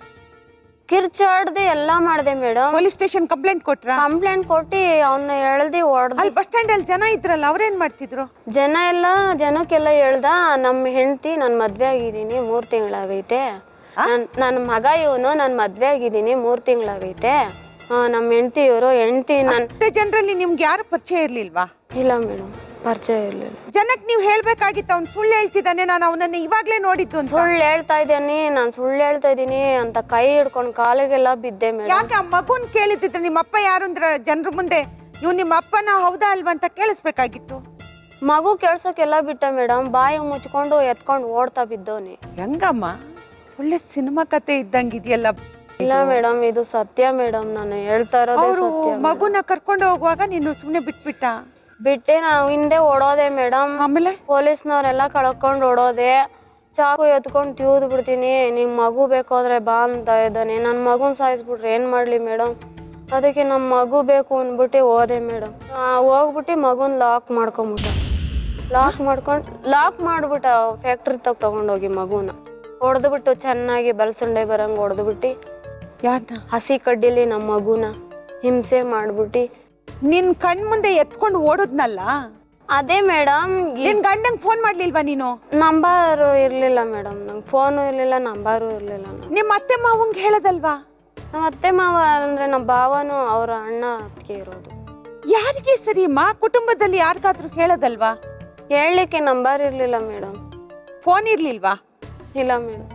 ಕಿರ್ಚಾಡ್ದೆ ಎಲ್ಲ ಮಾಡಿದೆ ಮೇಡಮ್ ಪೊಲೀಸ್ ಸ್ಟೇಷನ್ ಕಂಪ್ಲೇಂಟ್ ಕೊಟ್ರಾ ಕಂಪ್ಲೇಂಟ್ ಕೊಟ್ಟು ಅವನ್ನ ಎಳ್ದಿ ಹೊಡ್ದು ಅಲ್ಲಿ ಬಸ್ ಸ್ಟ್ಯಾಂಡ್ ಅಲ್ಲಿ ಜನ ಇದ್ರಲ್ಲ ಅವ್ರೇನ್ ಮಾಡ್ತಿದ್ರು ಜನ ಎಲ್ಲ ಜನಕ್ಕೆಲ್ಲ ಹೇಳ್ದ ನಮ್ಮ ಹೆಂಡತಿ ನಾನು ಮದ್ವೆ ಆಗಿದ್ದೀನಿ ಮೂರು ತಿಂಗಳಾಗೈತೆ ನನ್ ನನ್ನ ಮಗ ಇವನು ನಾನು ಮದ್ವೆ ಆಗಿದ್ದೀನಿ ಮೂರು ತಿಂಗಳಾಗೈತೆ ನಮ್ಮ ಹೆಂಡತಿ ಇವರು ಹೆಂಡತಿ ನನ್ ಅಷ್ಟೇ ಜನರಲ್ಲಿ ನಿಮ್ಗೆ ಯಾರು ಪರಿಚಯ ಇರ್ಲಿಲ್ವಾ ಇಲ್ಲ ಮೇಡಮ್ ಪರಿಚಯ ಇರಲಿಲ್ಲ ಜನಕ್ ನೀವು ಹೇಳ್ಬೇಕಾಗಿತ್ತು ಅವ್ನು ಸುಳ್ಳು ಹೇಳ್ತಿದ್ದಾನೆ ನಾನು ಅವನನ್ನ ಇವಾಗ್ಲೇ ನೋಡಿದ್ದು ಅಂತ ಸುಳ್ಳು ಹೇಳ್ತಾ ಇದ್ದೀನಿ ನಾನು ಸುಳ್ಳು ಹೇಳ್ತಾ ಇದ್ದೀನಿ ಅಂತ ಕೈ ಹಿಡ್ಕೊಂಡು ಕಾಲಿಗೆಲ್ಲ ಬಿದ್ದೆ ಮೇಡಮ್ ಯಾಕೆ ಆ ಮಗುನ್ ಕೇಳಿದ್ರೆ ನಿಮ್ಮ ಅಪ್ಪ ಯಾರು ಅಂದ್ರ ಜನರ ಮುಂದೆ ಇವ್ ನಿಮ್ಮ ಅಪ್ಪನ ಹೌದಾ ಅಲ್ವಾ ಅಂತ ಕೇಳಿಸ್ಬೇಕಾಗಿತ್ತು ಮಗು ಕೆಳ್ಸೋಕೆಲ್ಲ ಬಿಟ್ಟ ಮೇಡಮ್ ಬಾಯಿ ಮುಚ್ಕೊಂಡು ಎತ್ಕೊಂಡು ಓಡ್ತಾ ಬಿದ್ದವನಿ ಹೆಂಗಮ್ಮ ಒಳ್ಳೆ ಸಿನಿಮಾ ಕತೆ ಇದ್ದಂಗಿದೆಯಲ್ಲ ಇಲ್ಲ ಮೇಡಮ್ ಇದು ಸತ್ಯ ಮೇಡಮ್ ನಾನು ಹೇಳ್ತಾ ಇರೋದೇ ಅವರು ಸತ್ಯ madam. ಮಗುನ ಕರ್ಕೊಂಡು ಹೋಗುವಾಗ ನೀನು ಸುಮ್ನೆ ಬಿಟ್ಬಿಟ್ಟ ಬಿಟ್ಟೆ ನಾವು ಹಿಂದೆ ಓಡೋದೆ ಮೇಡಮ್ ಆಮೇಲೆ ಪೊಲೀಸ್ನವರೆಲ್ಲ ಕಳ್ಕೊಂಡು ಓಡೋದೆ ಚಾಕು ಎತ್ಕೊಂಡು ತಿವ್ದು ಬಿಡ್ತೀನಿ ನಿಮ್ ಮಗು ಬೇಕಾದ್ರೆ ಬಾ ಅಂತ ಇದ್ದಾನೆ ನನ್ನ ಮಗುನ ಸಾಯಿಸ್ಬಿಟ್ರೆ ಏನು ಮಾಡಲಿ ಮೇಡಮ್ ಅದಕ್ಕೆ ನಮ್ಮ ಮಗು ಬೇಕು ಅಂದ್ಬಿಟ್ಟು ಹೋದೆ ಮೇಡಮ್ ಹೋಗ್ಬಿಟ್ಟು ಮಗುನ ಲಾಕ್ ಮಾಡ್ಕೊಂಬಿಟ್ಟ ಲಾಕ್ ಮಾಡ್ಕೊಂಡು ಲಾಕ್ ಮಾಡ್ಬಿಟ್ಟ ಫ್ಯಾಕ್ಟ್ರಿ ತಗ ತಗೊಂಡೋಗಿ ಮಗುನ ಹೊಡೆದ್ಬಿಟ್ಟು ಚೆನ್ನಾಗಿ ಬಲ್ಸಂಡೆ ಬರಂಗೆ ಹೊಡೆದ್ಬಿಟ್ಟು ಯಾರನ್ನ ಹಸಿ ಕಡ್ಡಿಲಿ ನಮ್ಮ ಮಗುನ ಹಿಂಸೆ ಮಾಡ್ಬಿಟ್ಟು ನಿನ್ ಕಣ್ ಮುಂದೆ ಎತ್ಕೊಂಡು ಓಡೋದ್ನಲ್ಲ ಅದೇ ಮೇಡಮ್ ನಿನ್ ಗಂಡಂಗ್ ಫೋನ್ ಮಾಡ್ಲಿಲ್ವಾ ನೀನು ನಂಬರ್ ಇರಲಿಲ್ಲ ಮೇಡಮ್ ನಂಗೆ ಫೋನು ಇರಲಿಲ್ಲ ನಂಬರು ಇರಲಿಲ್ಲ ನಿಮ್ಮ ಅತ್ತೆ ಮಾವಂಗ್ ಹೇಳದಲ್ವಾ ನಮ್ಮ ಅತ್ತೆ ಮಾವ ಅಂದರೆ ನಮ್ಮ ಭಾವನು ಅವರ ಅಣ್ಣ ಅದಕ್ಕೆ ಇರೋದು ಯಾರಿಗೆ ಸರಿ ಮಾ ಕುಟುಂಬದಲ್ಲಿ ಯಾರಿಗಾದ್ರೂ ಹೇಳದಲ್ವಾ ಹೇಳಲಿಕ್ಕೆ ನಂಬರ್ ಇರಲಿಲ್ಲ ಮೇಡಮ್ ಫೋನ್ ಇರ್ಲಿಲ್ವಾ ಇಲ್ಲ ಮೇಡಮ್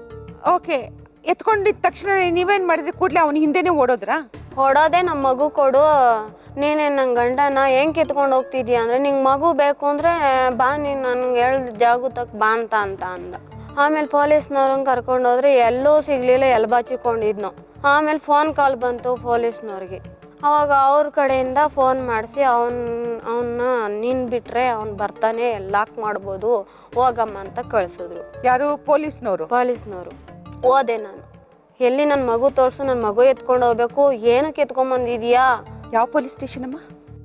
ಓಕೆ ಎತ್ಕೊಂಡಿದ ತಕ್ಷಣ ನೀವೇನ್ ಮಾಡಿದ್ರಿ ಕೂಡ್ಲೆ ಅವನ ಹಿಂದೆನೆ ಓಡೋದ್ರಾ ಹೊಡೋದೆ ನಮ್ಮ ಮಗು ಕೊಡು ನೀನೇ ನನ್ನ ಗಂಡನ ಹೆಂಗ್ ಕಿತ್ಕೊಂಡು ಹೋಗ್ತಿದ್ಯಾ ಅಂದರೆ ನಿಂಗೆ ಮಗು ಬೇಕು ಅಂದರೆ ಬಾ ನೀನು ನನ್ಗೆ ಹೇಳ್ದ ಜಾಗು ತಕ್ ಬಾ ಅಂತ ಅಂತ ಅಂದ ಆಮೇಲೆ ಪೊಲೀಸ್ನವ್ರಂಗೆ ಕರ್ಕೊಂಡು ಹೋದ್ರೆ ಎಲ್ಲೂ ಸಿಗಲಿಲ್ಲ ಎಲ್ಲಿ ಬಾಚಿಕೊಂಡಿದ್ನು ಆಮೇಲೆ ಫೋನ್ ಕಾಲ್ ಬಂತು ಪೊಲೀಸ್ನವ್ರಿಗೆ ಅವಾಗ ಅವ್ರ ಕಡೆಯಿಂದ ಫೋನ್ ಮಾಡಿಸಿ ಅವನ್ ಅವನ್ನ ನೀನು ಬಿಟ್ರೆ ಅವ್ನು ಬರ್ತಾನೆ ಲಾಕ್ ಮಾಡ್ಬೋದು ಹೋಗಮ್ಮ ಅಂತ ಕಳಿಸಿದ್ರು ಯಾರು ಪೊಲೀಸ್ನವರು ಪೊಲೀಸ್ನವರು ಹೋದೆ ನಾನು ಎಲ್ಲಿ ನನ್ನ ಮಗು ತೋರಿಸು ನನ್ನ ಮಗು ಎತ್ಕೊಂಡು ಹೋಗ್ಬೇಕು ಏನಕ್ಕೆ ಎತ್ಕೊಂಬಂದಿದ್ಯಾ ಯಾವ ಪೊಲೀಸ್ ಸ್ಟೇಷನ್ ಅಮ್ಮ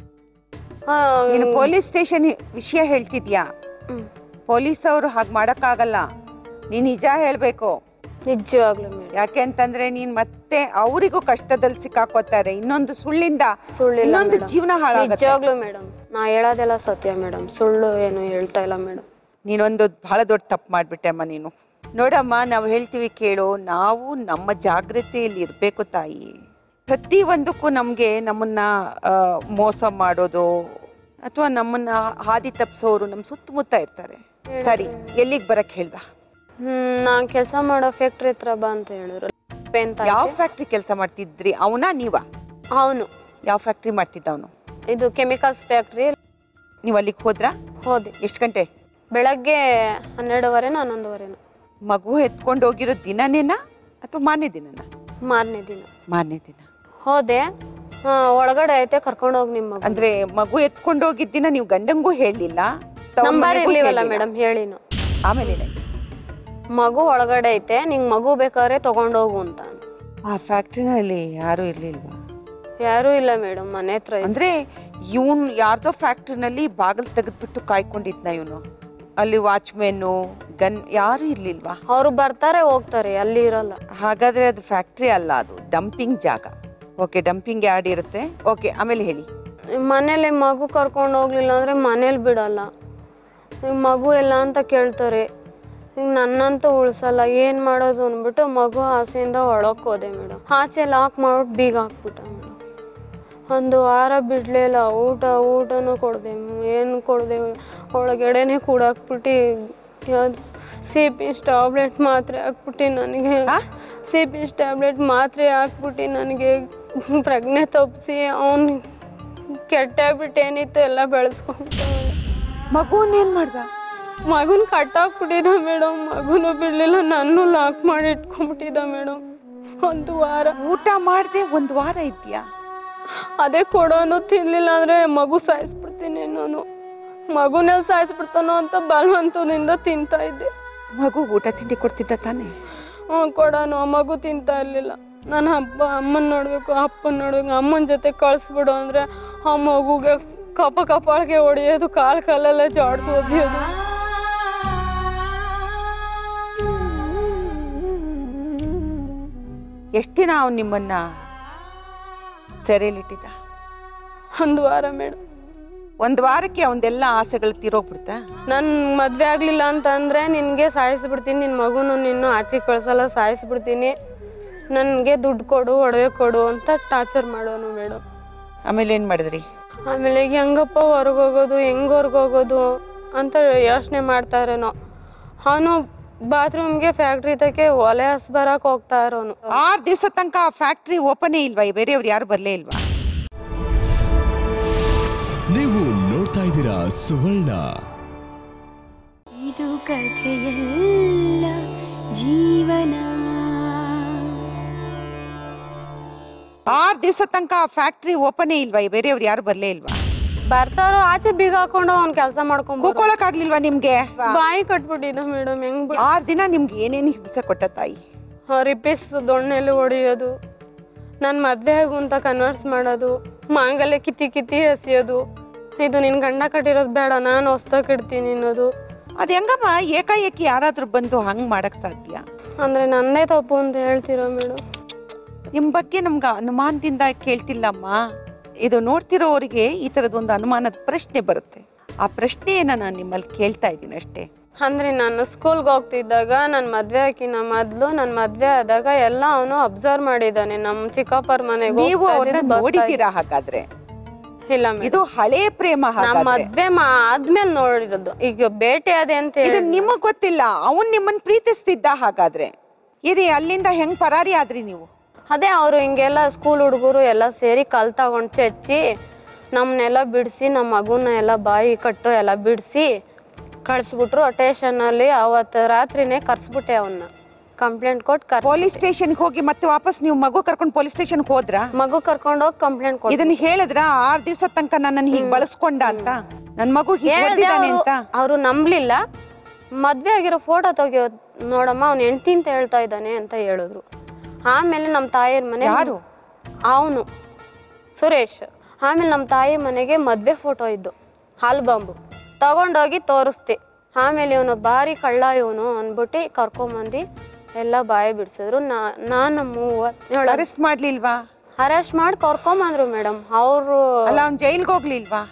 ಆ, ನೀನು ಪೊಲೀಸ್ ಸ್ಟೇಷನ್ ವಿಷಯ ಹೇಳ್ತಿದ್ಯಾ ಹ್ಮ್. ಪೊಲೀಸ್ ಅವರು ಹಾಗೆ ಮಾಡಕ್ಕಾಗಲ್ಲ ನೀನ್ ನಿಜ ಹೇಳ್ಬೇಕು ನಿಜವಾಗ್ಲೂ ಮೇಡಮ್ ಯಾಕೆ ಅಂತಂದ್ರೆ ನೀನ್ ಮತ್ತೆ ಅವರಿಗೂ ಕಷ್ಟದಲ್ಲಿ ಸಿಕ್ಕಾಕೋತಾರೆ ಇನ್ನೊಂದು ಸುಳ್ಳಿಂದ ಸುಳ್ಳಿಲ್ಲ ಇನ್ನೊಂದು madam. ಜೀವನ ಹಾಳಾಗುತ್ತೆ ನಿಜವಾಗ್ಲೂ ಮೇಡಮ್ ನಾ ಹೇಳೋದೆಲ್ಲ ಸತ್ಯ ಮೇಡಮ್ ಸುಳ್ಳು ಏನು ಹೇಳ್ತಾ ಇಲ್ಲ ಮೇಡಮ್ ನೀನೊಂದು ಬಹಳ ದೊಡ್ಡ ತಪ್ಪು ಮಾಡ್ಬಿಟ್ಟೆ ಅಮ್ಮ ನೀನು ನೋಡಮ್ಮ ನಾವು ಹೇಳ್ತೀವಿ ಕೇಳು ನಾವು ನಮ್ಮ ಜಾಗೃತಿಯಲ್ಲಿ ಇರಬೇಕು ತಾಯಿ ಪ್ರತಿ ಒಂದಕ್ಕೂ ನಮಗೆ ನಮ್ಮನ್ನ ಆ, ಮೋಸ ಮಾಡೋದು ಅಥವಾ ನಮ್ಮನ್ನ ಹಾದಿ ತಪ್ಪಿಸೋರು ನಮ್ಮ ಸುತ್ತಮುತ್ತ ಇರ್ತಾರೆ ಸರಿ ಎಲ್ಲಿಗೆ ಬರಕ್ ಹೇಳ್ದ ಹ್ಮ್ ನಾನ್ ಕೆಲಸ ಮಾಡೋ ಫ್ಯಾಕ್ಟ್ರಿ ಹತ್ರ ಬಾ ಅಂತ ಹೇಳಿದ್ರು ಅಂತ ಯಾವ ಫ್ಯಾಕ್ಟ್ರಿ ಕೆಲಸ ಮಾಡ್ತಿದ್ರಿ ಅವನ ನೀವ ಅವನು ಯಾವ ಫ್ಯಾಕ್ಟ್ರಿ ಮಾಡ್ತಿದ್ದ ಅವನು ಇದು ಕೆಮಿಕಲ್ಸ್ ಫ್ಯಾಕ್ಟ್ರಿ ನೀವು ಅಲ್ಲಿಗೆ ಹೋದ್ರಾ ಹೋದೆ ಎಷ್ಟು ಗಂಟೆ ಬೆಳಗ್ಗೆ ಹನ್ನೆರಡುವರೆನೋ ಹನ್ನೊಂದುವರೆನೋ ಮಗು ಎತ್ಕೊಂಡು ಹೋಗಿರೋ ದಿನನೇನಾ ಅಥವಾ ಮಾರನೇ ದಿನನಾ ಮಾರನೇ ದಿನ ಮಾರನೇ ದಿನ ಹೋದೆ ಆ, ಒಳಗಡೆ ಐತೆ ಕರ್ಕೊಂಡು ಹೋಗಿ ನಿಮ್ಮ ಮಗು ಅಂದ್ರೆ ಮಗು ಎತ್ಕೊಂಡು ಹೋಗಿದ್ದ ದಿನ ನೀವು ಗಂಡಂಗೂ ಹೇಳಲಿಲ್ಲ ತವ್ರ ನಂಬರ್ ಮನೆಗೂ ಇರ್ಲಿವಲ್ಲ ಹೇಳ್ಲಿಲ್ಲ. ಮೇಡಮ್ ಹೇಳಿನು ಆಮೇಲೆ ಏನಾಯ್ತು? ಮಗು ಒಳಗಡೆ ಐತೆ ನಿಂಗೆ ಮಗು ಬೇಕಾದ್ರೆ ತಗೊಂಡೋಗು ಅಂತ ಅಂದ್ರು. ಆ ಫ್ಯಾಕ್ಟ್ರಿನಲ್ಲಿ ಯಾರು ಇರ್ಲಿಲ್ವಾ ಯಾರೂ ಇಲ್ಲ ಮೇಡಮ್ ಮನೆ ಹತ್ರ ಇದ್ರು. ಅಂದ್ರೆ ಇವನ್ ಯಾರ್ದೋ ಫ್ಯಾಕ್ಟ್ರಿನಲ್ಲಿ ಬಾಗಿಲು ತೆಗೆದ್ಬಿಟ್ಟು ಕಾಯ್ಕೊಂಡಿದ್ನ ಇವನು ಅಲ್ಲಿ ವಾಚ್ಮೆನ್ನು ಗನ್ ಯಾರು ಇರ್ಲಿಲ್ವಾ ಅವ್ರು ಬರ್ತಾರೆ ಹೋಗ್ತಾರೆ ಅಲ್ಲಿ ಇರಲ್ಲ ಹಾಗಾದ್ರೆ ಅದು ಫ್ಯಾಕ್ಟ್ರಿ ಅಲ್ಲ ಅದು ಡಂಪಿಂಗ್ ಜಾಗ ಓಕೆ ಡಂಪಿಂಗ್ ಯಾರ್ಡ್ ಇರುತ್ತೆ ಓಕೆ ಆಮೇಲೆ ಹೇಳಿ ಮನೇಲಿ ಮಗು ಕರ್ಕೊಂಡು ಹೋಗ್ಲಿಲ್ಲ ಅಂದ್ರೆ ಮನೇಲಿ ಬಿಡಲ್ಲ ಈಗ ಮಗು ಎಲ್ಲ ಅಂತ ಕೇಳ್ತಾರೆ ಈಗ ನನ್ನಂತೂ ಉಳ್ಸಲ್ಲ ಏನು ಮಾಡೋದು ಅಂದ್ಬಿಟ್ಟು ಮಗು ಆಸೆಯಿಂದ ಒಳಕ್ಕೆ ಹೋದೆ ಮೇಡಮ್ ಆಚೆ ಲಾಕ್ ಮಾಡ್ಬಿಟ್ಟು ಬೀಗ ಹಾಕ್ಬಿಟ್ಟ ಮೇಡಮ್ ಒಂದು ವಾರ ಬಿಡಲಿಲ್ಲ ಊಟ ಊಟನೂ ಕೊಡದೆ ಏನು ಕೊಡದೆ ಒಳಗಡೆನೆ ಕೂಡಾಕ್ಬಿಟ್ಟು ಯಾವ್ದು ಸಿ ಪಿನ್ಸ್ ಟ್ಯಾಬ್ಲೆಟ್ ಮಾತ್ರೆ ಹಾಕ್ಬಿಟ್ಟು ನನಗೆ ಹಾ? ಸಿ ಪಿನ್ಸ್ ಟ್ಯಾಬ್ಲೆಟ್ ಮಾತ್ರೆ ಹಾಕ್ಬಿಟ್ಟು ನನಗೆ ಪ್ರಜ್ಞೆ ತಪ್ಪಿಸಿ ಅವನು ಕೆಟ್ಟಾಗ್ಬಿಟ್ಟು ಏನಿತ್ತು ಎಲ್ಲ ಬೆಳೆಸ್ಕೊಂತ ಮಗುನ್ ಏನ್ ಮಾಡ್ದ ಮಗುನ ಕಟ್ಟಾಕ್ಬಿಟ್ಟಿದ್ದ ಮೇಡಮ್ ಮಗುನು ಬಿಡಲಿಲ್ಲ ನನ್ನೂ ಲಾಕ್ ಮಾಡಿ ಇಟ್ಕೊಂಡ್ಬಿಟ್ಟಿದ್ದ ಮೇಡಮ್ ಒಂದು ವಾರ ಊಟ ಮಾಡ್ದೆ ಒಂದ್ ವಾರ ಇದ್ಯಾ ಅದೇ ಕೊಡೋನು ತಿನ್ಲಿಲ್ಲ ಅಂದ್ರೆ ಮಗು ಸಾಯಿಸ್ಬಿಡ್ತೀನಿ ನಾನು ಮಗುನೇ ಸಾಯಿಸ್ಬಿಡ್ತಾನೋ ಅಂತ ಬಲವಂತದಿಂದ ತಿಂತಾ ಇದ್ದೆ ಮಗು ಊಟ ತಿಂಡಿ ಕೊಡ್ತಿದ್ದ ತಾನೆ ಹ್ಞೂ ಕೊಡೋನು ಆ ಮಗು ತಿಂತಾ ಇರಲಿಲ್ಲ ನಾನು ಹಬ್ಬ ಅಮ್ಮನ ನೋಡಬೇಕು ಅಪ್ಪನ ನೋಡ್ಬೇಕು ಅಮ್ಮನ ಜೊತೆ ಕಳಿಸ್ಬಿಡು ಅಂದರೆ ಆ ಮಗುಗೆ ಕಪ ಕಪಾಳಿಗೆ ಹೊಡೆಯೋದು ಕಾಲು ಕಾಲೆಲ್ಲ ಜಾಡ್ಸಿ ಒದಿಯೋದು ಎಷ್ಟು ದಿನ ಅವ್ನು ನಿಮ್ಮನ್ನ ಸೆರೆಯಲ್ಲಿಟ್ಟಿದ್ದ ಒಂದು ವಾರ ಮೇಡಮ್ ಒಂದು ವಾರಕ್ಕೆ ಅವನ್ದೆಲ್ಲ ಆಸೆಗಳು ತೀರೋಗ್ಬಿಡ್ತಾ ನನ್ ಮದ್ವೆ ಆಗ್ಲಿಲ್ಲ ಅಂತ ಅಂದ್ರೆ ನಿನ್ಗೆ ಸಾಯಿಸ್ಬಿಡ್ತೀನಿ ನಿನ್ ಮಗುನು ನಿನ್ನು ಆಚೆ ಕಳ್ಸಲ್ಲ ಸಾಯಿಸ್ಬಿಡ್ತೀನಿ ನನ್ಗೆ ದುಡ್ಡು ಕೊಡು ಒಡವೆ ಕೊಡು ಅಂತ ಟಾರ್ಚರ್ ಮಾಡೋನು ಮೇಡಮ್ ಆಮೇಲೆ ಏನು ಮಾಡಿದ್ರಿ ಆಮೇಲೆ ಹೆಂಗಪ್ಪ ಹೊರಗೋಗೋದು ಹೆಂಗ್ ಹೊರ್ಗೋಗೋದು ಅಂತ ಯೋಚನೆ ಮಾಡ್ತಾರೇನೋ ಅವನು ಬಾತ್ರೂಮ್ಗೆ ಫ್ಯಾಕ್ಟ್ರಿ ತಕ್ಕೆ ಒಲೆ ಹಸ್ಬರಕ್ ಹೋಗ್ತಾ ಇರೋನು ಆರು ದಿವಸ ತನಕ ಫ್ಯಾಕ್ಟ್ರಿ ಓಪನೇ ಇಲ್ವಾ ಈ ಬೇರೆಯವ್ರು ಯಾರು ಬರಲೇ ಇಲ್ವಾ ನೀವು ನೋಡ್ತಾ ಇದ್ದೀರಾ ಸುವರ್ಣ ಇದು ಕಥೆಯಲ್ಲ ಜೀವನ ಆರು ದಿವಸ ತನಕ ಫ್ಯಾಕ್ಟ್ರಿ ಓಪನೇ ಇಲ್ವಾ ಈ ಬೇರೆಯವ್ರು ಯಾರು ಬರಲೇ ಇಲ್ವಾ ಬರ್ತಾರೋ ಆಚೆ ಬೀಗ ಹಾಕೊಂಡು ಅವ್ನ್ ಕೆಲಸ ಮಾಡ್ಕೊಂಡ್ ಕೂತ್ಕೊಳಕ್ ಆಗ್ಲಿಲ್ವಾ ನಿಮ್ಗೆ ಬಾಯಿ ಕಟ್ಬಿಟ್ಟಿದ್ದ ಮೇಡಮ್ ಹೆಂಗ್ ಬಿಡ್ ಆರು ದಿನ ನಿಮ್ಗೆ ಏನೇನು ಹಿಂಸೆ ಕೊಟ್ಟ ತಾಯಿ ರಿಪೀಸ್ ದೊಣ್ಣೆಲ್ಲಿ ಹೊಡಿಯೋದು ನನ್ನ ಮದ್ವೆ ಆಗು ಅಂತ ಕನ್ವರ್ಸ್ ಮಾಡೋದು ಮಾಂಗಲ್ಯ ಕಿತ್ತಿ ಕಿತ್ತಿ ಎಸಿಯೋದು ಇದು ನಿನ್ ಗಂಡ ಕಟ್ಟಿರೋದು ಬೇಡ ನಾನು ಹೊಸ್ದಾಗ್ ಇಡ್ತೀನಿ ಅನ್ನೋದು ಅದ್ ಹೆಂಗಮ್ಮ ಏಕಾಏಕಿ ಯಾರಾದ್ರೂ ಬಂದು ಹಂಗ್ ಮಾಡಕ್ ಸಾಧ್ಯ ಅಂದ್ರೆ ನಂದೇ ತಪ್ಪು ಅಂತ ಹೇಳ್ತೀರಾ ಮೇಡಮ್ ನಿಮ್ ಬಗ್ಗೆ ನಮ್ಗೆ ಅನುಮಾನದಿಂದ ಕೇಳ್ತಿಲ್ಲಮ್ಮ ಇದು ನೋಡ್ತಿರೋರಿಗೆ ಈ ತರದ ಒಂದು ಅನುಮಾನದ ಪ್ರಶ್ನೆ ಬರುತ್ತೆ ಆ ಪ್ರಶ್ನೆಯನ್ನ ನಾನು ನಿಮ್ಮಲ್ಲಿ ಕೇಳ್ತಾ ಇದ್ದೀನಿ ಅಷ್ಟೇ ಅಂದ್ರೆ ನಾನು ಸ್ಕೂಲ್ಗೆ ಹೋಗ್ತಿದ್ದಾಗ ನನ್ನ ಮದ್ವೆ ಹಾಕಿನ ಮೊದ್ಲು ನನ್ನ ಮದ್ವೆ ಆದಾಗ ಎಲ್ಲ ಅವನು ಅಬ್ಸರ್ವ್ ಮಾಡಿದ್ದಾನೆ ನಮ್ಮ ಚಿಕ್ಕಪ್ಪರ ಮನೆಗೆ ನೀವು ಅವ್ರನ್ನ ನೋಡಿದ್ದೀರಾ ಹಾಗಾದ್ರೆ ಇಲ್ಲ ಮೇಡಮ್ ಇದು ಹಳೇ ಪ್ರೇಮ ನಮ್ಮ ಹಾಗಾದ್ರೆ ಮದ್ವೆ ಮಾ ಆದ್ಮೇಲೆ ನೋಡಿರೋದು ಈಗ ಭೇಟಿ ಅದೇ ಅಂತ ಇದು ಹೇಳಿ ನಿಮಗ್ ಗೊತ್ತಿಲ್ಲ ಅವನ್ ನಿಮ್ಮನ್ ಪ್ರೀತಿಸ್ತಿದ್ದ ಹಾಗಾದ್ರೆ ಇರಿ ಅಲ್ಲಿಂದ ಹೆಂಗ್ ಪರಾರಿ ಆದ್ರಿ ನೀವು ಅದೇ ಅವರು ಹಿಂಗೆಲ್ಲ ಸ್ಕೂಲ್ ಹುಡುಗರು ಎಲ್ಲ ಸೇರಿ ಕಲ್ ತಗೊಂಡು ಚಚ್ಚಿ ನಮ್ಮನ್ನೆಲ್ಲ ಬಿಡಿಸಿ ನಮ್ಮ ಮಗುನ ಎಲ್ಲ ಬಾಯಿ ಕಟ್ಟು ಎಲ್ಲ ಬಿಡಿಸಿ ಕಳಿಸ್ಬಿಟ್ರು ಸ್ಟೇಷನಲ್ಲಿ ಅವತ್ತು ರಾತ್ರಿನೇ ಕರ್ಸ್ಬಿಟ್ಟೆ ಅವನ್ನ ಕಂಪ್ಲೇಂಟ್ ಕೊಟ್ಟು ಕರ್ ಪೊಲೀಸ್ ಸ್ಟೇಷನ್ ಹೋಗಿ ಮತ್ತೆ ವಾಪಸ್ ನೀವು ಮಗು ಕರ್ಕೊಂಡು ಪೊಲೀಸ್ ಸ್ಟೇಷನ್ ಹೋದ್ರಾ ಮಗು ಕರ್ಕೊಂಡೋಗಿ ಕಂಪ್ಲೇಂಟ್ ಕೊಟ್ಟು ಇದನ್ನ ಹೇಳಿದ್ರ ಆರ್ ದಿವ್ಸ ತನಕ ನನ್ನನ್ನು ಹೀಗ್ ಬಳಸ್ಕೊಂಡ ಅಂತ ನನ್ ಮಗು ಹೀಗ್ ಹೊಡ್ದಿದಾನೆ ಅಂತ ಅವರು ನಂಬಲಿಲ್ಲ ಮದ್ವೆ ಆಗಿರೋ ಫೋಟೋ ತೆಗಿಯೋ ನೋಡಮ್ಮ ಅವ್ನು ಹೆಂಡ್ತಿ ಅಂತ ಹೇಳ್ತಾ ಇದ್ದಾನೆ ಅಂತ ಹೇಳಿದ್ರು ಆಮೇಲೆ ನಮ್ಮ ತಾಯಿಯರ ಮನೆ ಯಾರು? ಅವನು ಸುರೇಶ್ ಆಮೇಲೆ ನಮ್ಮ ತಾಯಿ ಮನೆಗೆ ಮದ್ವೆ ಫೋಟೋ ಇದ್ದು ಆಲ್ಬಂಬು ತಗೊಂಡೋಗಿ ತೋರಿಸ್ದೆ ಆಮೇಲೆ ಇವನು ಭಾರಿ ಕಳ್ಳ ಇವನು ಅಂದ್ಬಿಟ್ಟು ಕರ್ಕೊಂಬಂದು ಎಲ್ಲ ಬಾಯಿ ಬಿಡಿಸಿದ್ರು ನಾನು ಮೂವತ್ತೇಳು ಅರೆಸ್ಟ್ ಮಾಡ್ಲಿಲ್ವಾ ಅರೆಸ್ಟ್ ಮಾಡಿ ಕರ್ಕೊಂಬಂದ್ರು ಮೇಡಮ್ ಅವರು ಅಲ್ಲ ಅವ್ನ್ ಜೈಲ್ಗೆ ಹೋಗ್ಲಿಲ್ವಾ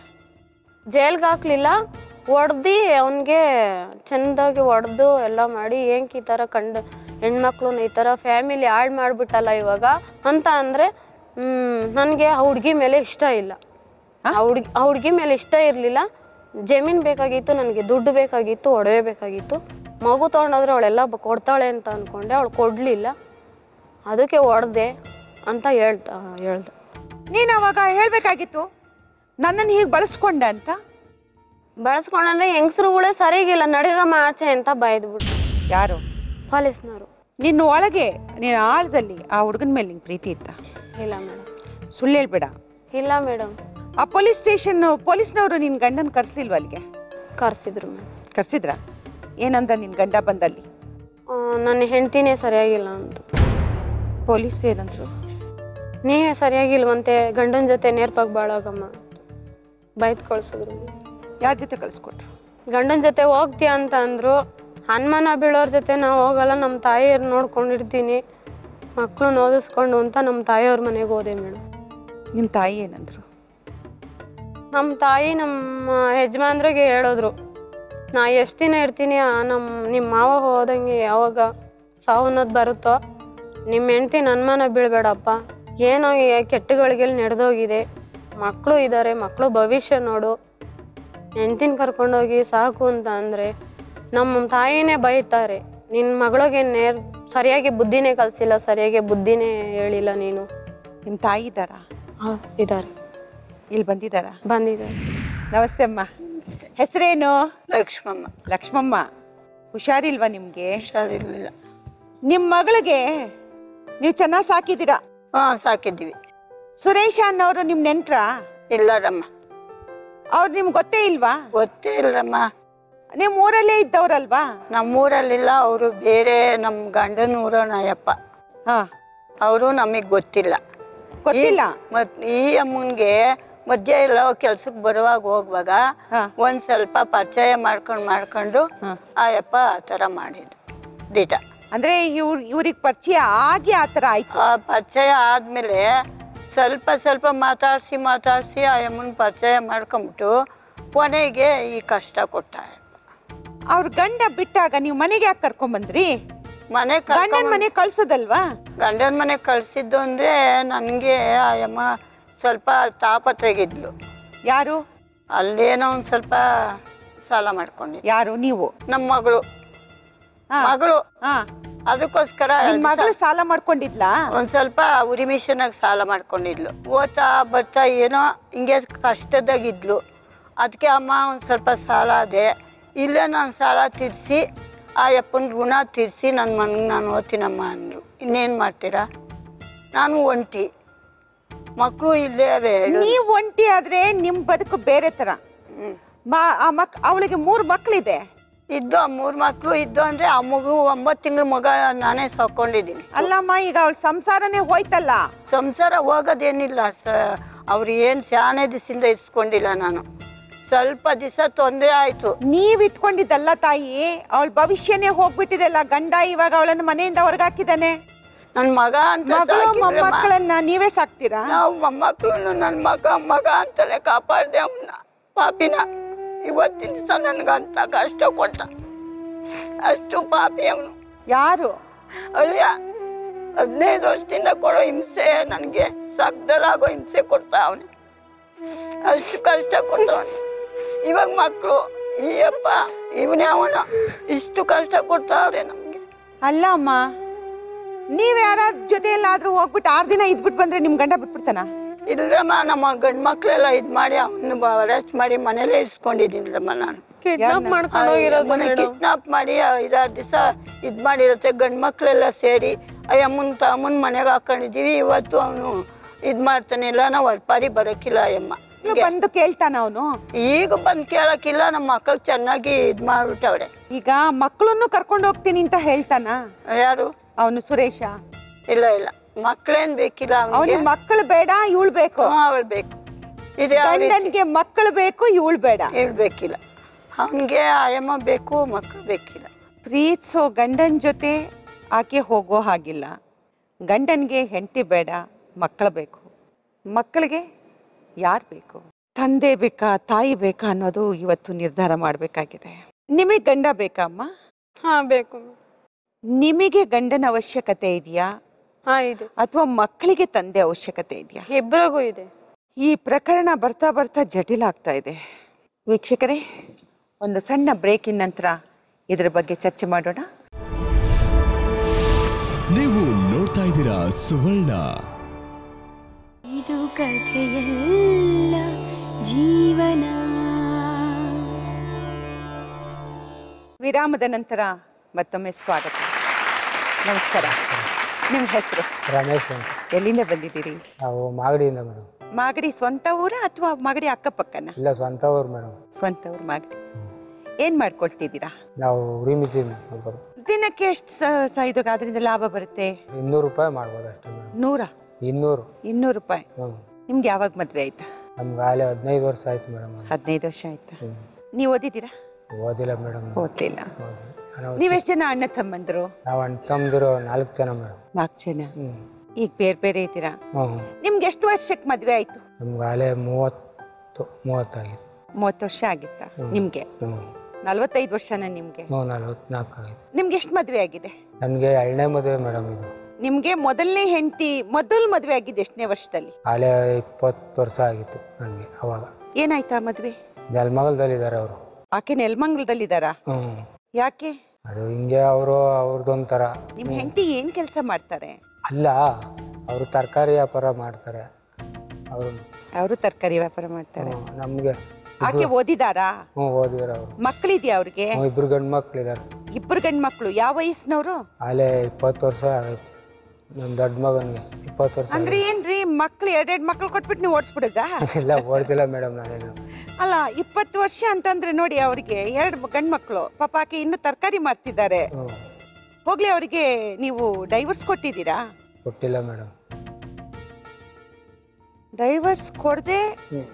ಜೈಲ್ಗೆ ಹಾಕ್ಲಿಲ್ಲ ಹೊಡ್ದು ಅವನಿಗೆ ಚೆಂದಾಗಿ ಹೊಡೆದು ಎಲ್ಲ ಮಾಡಿ ಏನಕ್ಕೆ ಈ ಥರ ಕಂಡು ಹೆಣ್ಮಕ್ಳನ್ನ ಈ ಥರ ಫ್ಯಾಮಿಲಿ ಹಾಳು ಮಾಡಿಬಿಟ್ಟಲ್ಲ ಇವಾಗ ಅಂತ ಅಂದರೆ ನನಗೆ ಆ ಹುಡುಗಿ ಮೇಲೆ ಇಷ್ಟ ಇಲ್ಲ ಆ ಹುಡ್ಗಿ ಆ ಹುಡುಗಿ ಮೇಲೆ ಇಷ್ಟ ಇರಲಿಲ್ಲ ಜಮೀನು ಬೇಕಾಗಿತ್ತು ನನಗೆ ದುಡ್ಡು ಬೇಕಾಗಿತ್ತು ಒಡವೆ ಬೇಕಾಗಿತ್ತು ಮಗು ತೊಗೊಂಡೋದ್ರೆ ಅವಳೆಲ್ಲ ಬ- ಕೊಡ್ತಾಳೆ ಅಂತ ಅಂದ್ಕೊಂಡೆ ಅವಳು ಕೊಡಲಿಲ್ಲ ಅದಕ್ಕೆ ಹೊಡೆದೆ ಅಂತ ಹೇಳ್ತಾ ಹೇಳ್ದೆ ನೀನ್ ಅವಾಗ ಹೇಳ್ಬೇಕಾಗಿತ್ತು ನನ್ನನ್ನು ಹೀಗ್ ಬಳಸ್ಕೊಂಡ ಅಂತ ಬಳಸ್ಕೊಂಡ್ರೆ ಹೆಂಗಸ್ರುಗಳೇ ಸರಿಗಿಲ್ಲ ನಡಿರಮ್ಮ ಆಚೆ ಅಂತ ಬೈದ್ಬಿಟ್ಟು ಯಾರು ಪೊಲೀಸ್ನವರು ನಿನ್ನ ಒಳಗೆ ನೀನ್ ಆಳದಲ್ಲಿ ಆ ಹುಡುಗನ ಮೇಲೆ ನಿಂಗೆ ಪ್ರೀತಿ ಇತ್ತ ಇಲ್ಲ ಮೇಡಮ್ ಸುಳ್ಳು ಹೇಳ್ಬೇಡ ಇಲ್ಲ ಮೇಡಮ್ ಆ ಪೊಲೀಸ್ ಸ್ಟೇಷನ್ ಪೊಲೀಸ್ನವರು ನಿನ್ ಗಂಡನ್ ಕರ್ಸ್ಲಿಲ್ವಾ ಅಲ್ಲಿಗೆ ಕರ್ಸಿದ್ರು ಮೇಡಮ್ ಕರ್ಸಿದ್ರ ಏನಂದ ನಿನ್ ಗಂಡ ಬಂದಲ್ಲಿ ನನ್ನ ಹೆಂಡ್ತಿನೇ ಸರಿಯಾಗಿಲ್ಲ ಅಂತ ಪೊಲೀಸ್ ಏನಂದ್ರು ನೀವೇ ಸರಿಯಾಗಿಲ್ವಂತೆ ಗಂಡನ ಜೊತೆ ನೇರ್ಪಾಗಿ ಬಾಳಾಗಮ್ಮ ಬೈದ್ ಕಳ್ಸಿದ್ರು ಯಾರ ಜೊತೆ ಕಳ್ಸ್ಕೊಟ್ರು ಗಂಡನ ಜೊತೆ ಹೋಗ್ತೀಯ ಅಂತ ಅಂದ್ರು ಅನುಮಾನ ಬೀಳೋರ್ ಜೊತೆ ನಾವು ಹೋಗಲ್ಲ ನಮ್ಮ ತಾಯಿಯವ್ರು ನೋಡ್ಕೊಂಡಿರ್ತೀನಿ ಮಕ್ಕಳು ಓದಿಸ್ಕೊಂಡು ಅಂತ ನಮ್ಮ ತಾಯಿಯವ್ರ ಮನೆಗೆ ಹೋದೆ ಮೇಡಮ್ ನಿಮ್ ತಾಯಿ ಏನಂದ್ರು ನಮ್ಮ ತಾಯಿ ನಮ್ಮ ಯಜಮಾನ್ರಿಗೆ ಹೇಳಿದ್ರು ನಾ ಎಷ್ಟು ದಿನ ಇರ್ತೀನಿ ಆ ನಮ್ಮ ನಿಮ್ಮ ಮಾವ ಹೋದಂಗೆ ಯಾವಾಗ ಸಾವು ಅನ್ನೋದು ಬರುತ್ತೋ ನಿಮ್ಮ ಹೆಂಡ್ತಿ ಅನುಮಾನ ಬೀಳ್ಬೇಡಪ್ಪ ಏನೋ ಈ ಕೆಟ್ಟಗಳಿಗೆಲ್ಲ ನಡೆದೋಗಿದೆ ಮಕ್ಕಳು ಇದ್ದಾರೆ ಮಕ್ಕಳು ಭವಿಷ್ಯ ನೋಡು ಹೆಂಡ್ತಿನ ಕರ್ಕೊಂಡೋಗಿ ಸಾಕು ಅಂತ ಅಂದರೆ ನಮ್ಮ ತಾಯಿನೇ ಬೈತಾರೆ ನಿನ್ನ ಮಗಳಿಗೆ ನೇರ್ ಸರಿಯಾಗಿ ಬುದ್ಧಿನೇ ಕಲಿಸಿಲ್ಲ ಸರಿಯಾಗಿ ಬುದ್ಧಿನೇ ಹೇಳಿಲ್ಲ ನೀನು ನಿಮ್ ತಾಯಿ ಇದ್ದಾರಾ ಇದ್ದಾರೆ ಇಲ್ಲಿ ಬಂದಿದ್ದಾರಾ ಬಂದಿದ್ದಾರೆ ನಮಸ್ತೆ ಅಮ್ಮ ಹೆಸರೇನು ಲಕ್ಷ್ಮಮ್ಮ ಲಕ್ಷ್ಮಮ್ಮ ಹುಷಾರಿಲ್ವಾ ನಿಮ್ಗೆ ಹುಷಾರಿರ್ಲಿಲ್ಲ ನಿಮ್ ಮಗಳಿಗೆ ನೀವು ಚೆನ್ನಾಗಿ ಸಾಕಿದ್ದೀರಾ ಹಾ ಸಾಕಿದ್ವಿ ಸುರೇಶ ಅನ್ನೋರು ನಿಮ್ ನೆಂಟ್ರ ಇಲ್ಲರಮ್ಮ ಅವ್ರು ನಿಮ್ಗೆ ಗೊತ್ತೇ ಇಲ್ವಾ ಗೊತ್ತೇ ಇಲ್ಲರಮ್ಮ ನಿಮ್ ಊರಲ್ಲೇ ಇದ್ದವ್ರಲ್ವಾ ನಮ್ಮೂರಲ್ಲಿಲ್ಲ ಅವರು ಬೇರೆ ನಮ್ಮ ಗಂಡನ ಊರ ನಾಯಪ್ಪ ಹಾ ಅವರು ನಮಗೆ ಗೊತ್ತಿಲ್ಲ ಗೊತ್ತಿಲ್ಲ ಮತ್ ಈ ಅಮ್ಮನ್ಗೆ ಮಧ್ಯೆ ಎಲ್ಲ ಕೆಲ್ಸಕ್ಕೆ ಬರುವಾಗ ಹೋಗುವಾಗ ಹಾ. ಒಂದ್ ಸ್ವಲ್ಪ ಪರಿಚಯ ಮಾಡ್ಕೊಂಡು ಮಾಡ್ಕೊಂಡು ಹಾ. ಆಯಪ್ಪ ಆ ಥರ ಮಾಡಿದ್ದು ದಿಟ ಅಂದ್ರೆ ಇವ್ರ ಇವ್ರಿಗೆ ಪರಿಚಯ ಆಗಿ ಆ ಥರ ಆಯ್ತು ಆ ಪರಿಚಯ ಆದ್ಮೇಲೆ ಸ್ವಲ್ಪ ಸ್ವಲ್ಪ ಮಾತಾಡಿಸಿ ಮಾತಾಡಿಸಿ ಆ ಅಮ್ಮನ ಪರಿಚಯ ಮಾಡ್ಕೊಂಬಿಟ್ಟು ಕೊನೆಗೆ ಈ ಕಷ್ಟ ಕೊಟ್ಟ ಅವ್ರ ಗಂಡ ಬಿಟ್ಟಾಗ ನೀವು ಮನೆಗೆ ಯಾಕೆ ಕರ್ಕೊಂಬಂದ್ರಿ ಮನೆ ಗಂಡನ ಮನೆ ಕಳ್ಸೋದಲ್ವಾ ಗಂಡನ ಮನೆ ಕಳ್ಸಿದ್ದು ಅಂದ್ರೆ ನನಗೆ ಆ ಅಮ್ಮ ಸ್ವಲ್ಪ ತಾಪತ್ರೆಗಿದ್ಲು ಯಾರು ಅಲ್ಲೇನೋ ಒಂದು ಸ್ವಲ್ಪ ಸಾಲ ಮಾಡ್ಕೊಂಡಿದ್ದೆ ಯಾರು ನೀವು ನಮ್ಮ ಮಗಳು ಹಾ. ಮಗಳು ಹಾ ಅದಕ್ಕೋಸ್ಕರ ನಿಮ್ ಮಗಳು ಸಾಲ ಮಾಡ್ಕೊಂಡಿದ್ಲಾ ಒಂದ್ ಸ್ವಲ್ಪ ಉರಿ ಮಿಷನಾಗ ಸಾಲ ಮಾಡ್ಕೊಂಡಿದ್ಲು ಓದ್ತಾ ಬರ್ತಾ ಏನೋ ಹಿಂಗೆ ಕಷ್ಟದಾಗಿದ್ಲು ಅದಕ್ಕೆ ಅಮ್ಮ ಒಂದು ಸ್ವಲ್ಪ ಸಾಲ ಅದೆ ಇಲ್ಲೇ ನಾನು ಸಾಲ ತೀರಿಸಿ ಆ ಯಪ್ಪನ ಋಣ ತೀರಿಸಿ ನನ್ನ ಮನೆಗೆ ನಾನು ಓದ್ತೀನಮ್ಮ ಅಂದರು ಇನ್ನೇನು ಮಾಡ್ತೀರಾ ನಾನು ಒಂಟಿ ಮಕ್ಕಳು ಇಲ್ಲೇ ಅವೆ ನೀವ್ ಒಂಟಿ ಆದ್ರೆ ನಿಮ್ ಬದುಕು ಬೇರೆ ತರ ಹ್ಮ್. ಮ- ಆ ಮಕ್ ಅವಳಿಗೆ ಮೂರ್ ಮಕ್ಳಿದೆ ಇದ್ದು ಆ ಮೂರು ಮಕ್ಕಳು ಇದ್ದು ಅಂದರೆ ಆ ಮಗು ಒಂಬತ್ತು ತಿಂಗಳ ಮಗ ನಾನೇ ಸಾಕೊಂಡಿದ್ದೀನಿ ಅಲ್ಲಮ್ಮ ಈಗ ಅವಳ ಸಂಸಾರನೇ ಹೋಯ್ತಲ್ಲ ಸಂಸಾರ ಹೋಗೋದೇನಿಲ್ಲ ಸ ಅವ್ರು ಏನು ಶಾನೆ ದಿವಸದಿಂದ ಇಸ್ಕೊಂಡಿಲ್ಲ ನಾನು ಸ್ವಲ್ಪ ದಿವಸ ತೊಂದರೆ ಆಯಿತು ನೀವ್ ಇಟ್ಕೊಂಡಿದ್ದಲ್ಲ ತಾಯಿ ಅವಳ ಭವಿಷ್ಯನೇ ಹೋಗ್ಬಿಟ್ಟಿದೆಲ್ಲ ಗಂಡ ಇವಾಗ ಅವಳನ್ನ ಮನೆಯಿಂದ ಹೊರಗಾಕಿದಾನೆ ನನ್ನ ಮಗ ಅಂತ ಮಗಳು ಸಾಕಿದ್ರೆ ಮಾ- ಮೊಮ್ಮಕ್ಕಳನ್ನ ನೀವೇ ಸಾಕ್ತೀರಾ ನಾವು ಮೊಮ್ಮಕ್ಕಳು ನನ್ನ ಮಗ ಮಗ ಅಂತಲೇ ಕಾಪಾಡಿದೆ ಅವನ್ನ ಪಾಪಿನ ಇವತ್ತಿನ ದಿವಸ ನನಗಂತ ಕಷ್ಟ ಕೊಟ್ಟ ಅಷ್ಟು ಪಾಪಿ ಅವನು ಯಾರು ಅಳಿಯ ಹದಿನೈದು ವರ್ಷದಿಂದ ಕೊಡೋ ಹಿಂಸೆ ನನಗೆ ಸಗ್ದಲಾಗೋ ಹಿಂಸೆ ಕೊಡ್ತಾ ಅವನು ಅಷ್ಟು ಕಷ್ಟ ಕೊಟ್ಟವನು ಇವಾಗ ಮಕ್ಕಳು ಈ ಅಪ್ಪ ಇವನೇ ಅವನ ಇಷ್ಟು ಕಷ್ಟ ಕೊಡ್ತಾವ್ರೆ ನಮಗೆ ಅಲ್ಲ ಅಮ್ಮ ನೀವ್ ಯಾರ ಜೊತೆಯಲ್ಲಾದ್ರೂ ಹೋಗ್ಬಿಟ್ಟು ಆರ್ ದಿನ ಇದ್ಬಿಟ್ಟು ಬಂದ್ರೆ ನಿಮ್ ಗಂಡ ಬಿಟ್ಬಿಡ್ತಾನ ಇಲ್ಲಮ್ಮ ನಮ್ಮ ಗಂಡು ಮಕ್ಕಳೆಲ್ಲ ಇದು ಮಾಡಿ ಅವನ್ನ ಅರೆಸ್ಟ್ ಮಾಡಿ ಮನೇಲೇ ಇಸ್ಕೊಂಡಿದ್ದೀನಮ್ಮ ನಾನು ಕಿಡ್ನಾಪ್ ಮಾಡ್ಕೊಂಡು ಹೋಗಿರೋದು ಮೇಡಮ್ ಕಿಡ್ನಾಪ್ ಮಾಡಿ ಐದಾರು ದಿವಸ ಇದು ಮಾಡಿರುತ್ತೆ ಗಂಡು ಮಕ್ಕಳೆಲ್ಲ ಸೇರಿ ಆ ಅಮ್ಮನ ಅಮ್ಮನ ಮನೆಗೆ ಹಾಕೊಂಡಿದ್ದೀವಿ ಇವತ್ತು ಅವನು ಇದು ಮಾಡ್ತಾನೆ ಇಲ್ಲ ನಾವು ಅಲ್ಪಾರಿ ಬರೋಕ್ಕಿಲ್ಲ ಅಯ್ಯಮ್ಮ ಇವ್ನು ಬಂದು ಕೇಳ್ತಾನ ಅವನು ಈಗ ಬಂದು ಕೇಳಕ್ಕಿಲ್ಲ ನಮ್ಮ ಮಕ್ಕಳು ಚೆನ್ನಾಗಿ ಇದು ಮಾಡ್ಬಿಟ್ಟವ್ರೆ ಈಗ ಮಕ್ಕಳನ್ನು ಕರ್ಕೊಂಡು ಹೋಗ್ತೀನಿ ಅಂತ ಹೇಳ್ತಾನ ಯಾರು ಅವನು ಸುರೇಶ ಇಲ್ಲ ಇಲ್ಲ ಮಕ್ಕಳೇನ್ ಬೇಕಿಲ್ಲ ಅವನಿಗೆ ಅವನಿಗೆ ಮಕ್ಕಳು ಬೇಡ ಇವಳು ಬೇಕು ಅವಳು ಬೇಕು ಇದು ಯಾವ ರೀತಿ ಗಂಡನ್ಗೆ ಮಕ್ಕಳು ಬೇಕು ಇವಳು ಬೇಡ ಇರ್ಬೇಕಿಲ್ಲ ಅವನಿಗೆ ಆಯಮ್ಮ ಬೇಕು ಮಕ್ಕಳು ಬೇಕಿಲ್ಲ ಪ್ರೀತಿಸೋ ಗಂಡನ ಜೊತೆ ಆಕೆ ಹೋಗೋ ಹಾಗಿಲ್ಲ ಗಂಡನ್ಗೆ ಹೆಂಡತಿ ಬೇಡ ಮಕ್ಕಳು ಬೇಕು ಮಕ್ಕಳಿಗೆ ಯಾರು ಬೇಕು ತಂದೆ ಬೇಕಾ ತಾಯಿ ಬೇಕಾ ಅನ್ನೋದು ಇವತ್ತು ನಿರ್ಧಾರ ಮಾಡಬೇಕಾಗಿದೆ ನಿಮಗೆ ಗಂಡ ಬೇಕಾ ಅಮ್ಮ ಹಾ ಬೇಕು ನಿಮಗೆ ಗಂಡನ ಅವಶ್ಯಕತೆ ಇದೆಯಾ ಹಾ ಇದೆ ಅಥವಾ ಮಕ್ಕಳಿಗೆ ತಂದೆ ಅವಶ್ಯಕತೆ ಇದೆಯಾ ಇಬ್ರಿಗೂ ಇದೆ ಈ ಪ್ರಕರಣ ಬರ್ತಾ ಬರ್ತಾ ಜಟಿಲ ಆಗ್ತಾ ಇದೆ ವೀಕ್ಷಕರೇ ಒಂದು ಸಣ್ಣ ಬ್ರೇಕಿನ ನಂತರ ಇದರ ಬಗ್ಗೆ ಚರ್ಚೆ ಮಾಡೋಣ ನೀವು ನೋಡ್ತಾ ಇದ್ದೀರಾ ಸುವರ್ಣ ಇದು ಕಥೆಯಲ್ಲ ಜೀವನ ವಿರಾಮದ ನಂತರ ಮತ್ತೊಮ್ಮೆ ಸ್ವಾಗತ ನಮಸ್ಕಾರ ನಿಮ್ಮ ಹೆಸರು ರಮೇಶ್ ಅಂತ ಎಲ್ಲಿಂದ ಬಂದಿದ್ದೀರಿ ನಾವು ಮಾಗಡಿಯಿಂದ ಮೇಡಮ್ ಮಾಗಡಿ ಸ್ವಂತ ಊರ ಅಥವಾ ಮಾಗಡಿ ಅಕ್ಕಪಕ್ಕನ ಇಲ್ಲ ಸ್ವಂತ ಊರು ಮೇಡಮ್ ಸ್ವಂತ ಊರು ಮಾಗಡಿ ಏನ್ ಮಾಡ್ಕೊಳ್ತಿದ್ದೀರಾ ನಾವು ಉರಿ ಮಿಷಿನ್ ಒಬ್ಬರು ದಿನಕ್ಕೆ ಎಷ್ಟು ಸ- ಸ ಇದು ಅದರಿಂದ ಲಾಭ ಬರುತ್ತೆ ಇನ್ನೂರು ರೂಪಾಯಿ ಮಾಡ್ಬೋದು ಅಷ್ಟೇ ಮೇಡಮ್ ನೂರ ಇನ್ನೂರು ಇನ್ನೂರು ರೂಪಾಯಿ ಹ್ಞೂ ನಿಮ್ಗೆ ಯಾವಾಗ ಮದ್ವೆ ಆಯ್ತಾ ನಮ್ಗೆ ಆಗಲೇ ಹದಿನೈದು ವರ್ಷ ಆಯ್ತು ಮೇಡಮ್ ಹದಿನೈದು ವರ್ಷ ಆಯ್ತಾ ಹ್ಞೂ ನೀವು ಓದಿದ್ದೀರಾ ಓದಿಲ್ಲ ಮೇಡಮ್ ಓದ್ಲಿಲ್ಲ ನಾವು ನೀವೆಷ್ಟು ಜನ ಅಣ್ಣ ತಮ್ಮಂದ್ರು ನಾವು ಅಣ್ಣ ತಮ್ಮದಿರೋ ನಾಲ್ಕು ಜನ ಮೇಡಮ್ ನಾಲ್ಕು ಜನ ಹ್ಞೂ ಈಗ ಬೇರೆ ಬೇರೆ ಇದ್ದೀರಾ ಹ್ಞೂ ನಿಮ್ಗೆ ಎಷ್ಟು ವರ್ಷಕ್ಕೆ ಮದ್ವೆ ಆಯ್ತು ನಮ್ಗೆ ಆಗಲೇ ಮೂವತ್ತು ಮೂವತ್ತಾಗಿದೆ ಮೂವತ್ತು ವರ್ಷ ಆಗಿತ್ತಾ ನಿಮ್ಗೆ ಹ್ಞೂ ನಲ್ವತ್ತೈದು ವರ್ಷನ ನಿಮ್ಗೆ ಹ್ಞೂ ನಲ್ವತ್ನಾಲ್ಕು ಆಗಿದೆ ನಿಮ್ಗೆ ಎಷ್ಟು ಮದ್ವೆ ಆಗಿದೆ ನನಗೆ ಎರಡನೇ ಮದುವೆ ಮೇಡಮ್ ಇದು ನಿಮ್ಗೆ ಮೊದಲನೇ ಹೆಂಡತಿ ಮೊದಲು ಮದ್ವೆ ಆಗಿದ್ದು ಎಷ್ಟನೇ ವರ್ಷದಲ್ಲಿ ಆಗಲೇ ಇಪ್ಪತ್ತು ವರ್ಷ ಆಗಿತ್ತು ನನಗೆ ಅವಾಗ ಏನಾಯ್ತಾ ಮದ್ವೆ ನೆಲಮಗಲದಲ್ಲಿದ್ದಾರೆ ಅವರು ಆಕೆ ನೆಲಮಂಗಲದಲ್ಲಿದ್ದಾರಾ ಹ್ಞೂ ಯಾಕೆ ಅದು ಹಿಂಗೆ ಅವರು ಅವ್ರದ್ದೊಂಥರ ನಿಮ್ ಹೆಂಡತಿ ಏನ್ ಕೆಲಸ ಮಾಡ್ತಾರೆ ಅಲ್ಲ ಅವರು ತರಕಾರಿ ವ್ಯಾಪಾರ ಮಾಡ್ತಾರೆ ಅವರು ಅವರು ತರಕಾರಿ ವ್ಯಾಪಾರ ಮಾಡ್ತಾರೆ ನಮಗೆ ಆಕೆ ಓದಿದಾರಾ ಹ್ಞೂ ಓದಿದ್ರು ಅವರು ಮಕ್ಕಳಿದ್ಯಾ ಅವ್ರಿಗೆ ಹ್ಞೂ ಇಬ್ರು ಗಂಡು ಮಕ್ಳಿದ್ದಾರೆ ಇಬ್ಬರು ಗಂಡು ಮಕ್ಕಳು ಯಾವ ವಯಸ್ಸಿನವರು ಆಗಲೇ ಇಪ್ಪತ್ತು ವರ್ಷ ಆಗೈತೆ ನಮ್ಮ ದೊಡ್ಡ ಮಗನಿಗೆ ಇಪ್ಪತ್ತು ವರ್ಷ ಅಂದ್ರೆ ಏನ್ರಿ ಮಕ್ಳು ಎರಡೆರಡು ಮಕ್ಳು ಕೊಟ್ಬಿಟ್ಟು ನೀವು ಓಡಿಸ್ಬಿಡುದಾ ಆಗೈತೆ. ಇಲ್ಲ ಓಡಿಸಿಲ್ಲ ಮೇಡಮ್ ನಾನೇನು ಅಲ್ಲ ಇಪ್ಪತ್ತು ವರ್ಷ ಅಂತಂದ್ರೆ ನೋಡಿ ಅವ್ರಿಗೆ ಎರಡು ಗಂಡು ಮಕ್ಕಳು ಪಾಪ ಆಕೆ ಇನ್ನು ತರಕಾರಿ ಮಾಡ್ತಿದ್ದಾರೆ ಹ್ಞೂ ಹೋಗ್ಲಿ ಅವರಿಗೆ ನೀವು ಡೈವರ್ಸ್ ಕೊಟ್ಟಿದ್ದೀರಾ ಕೊಟ್ಟಿಲ್ಲ ಮೇಡಮ್ ಡೈವರ್ಸ್ ಕೊಡದೆ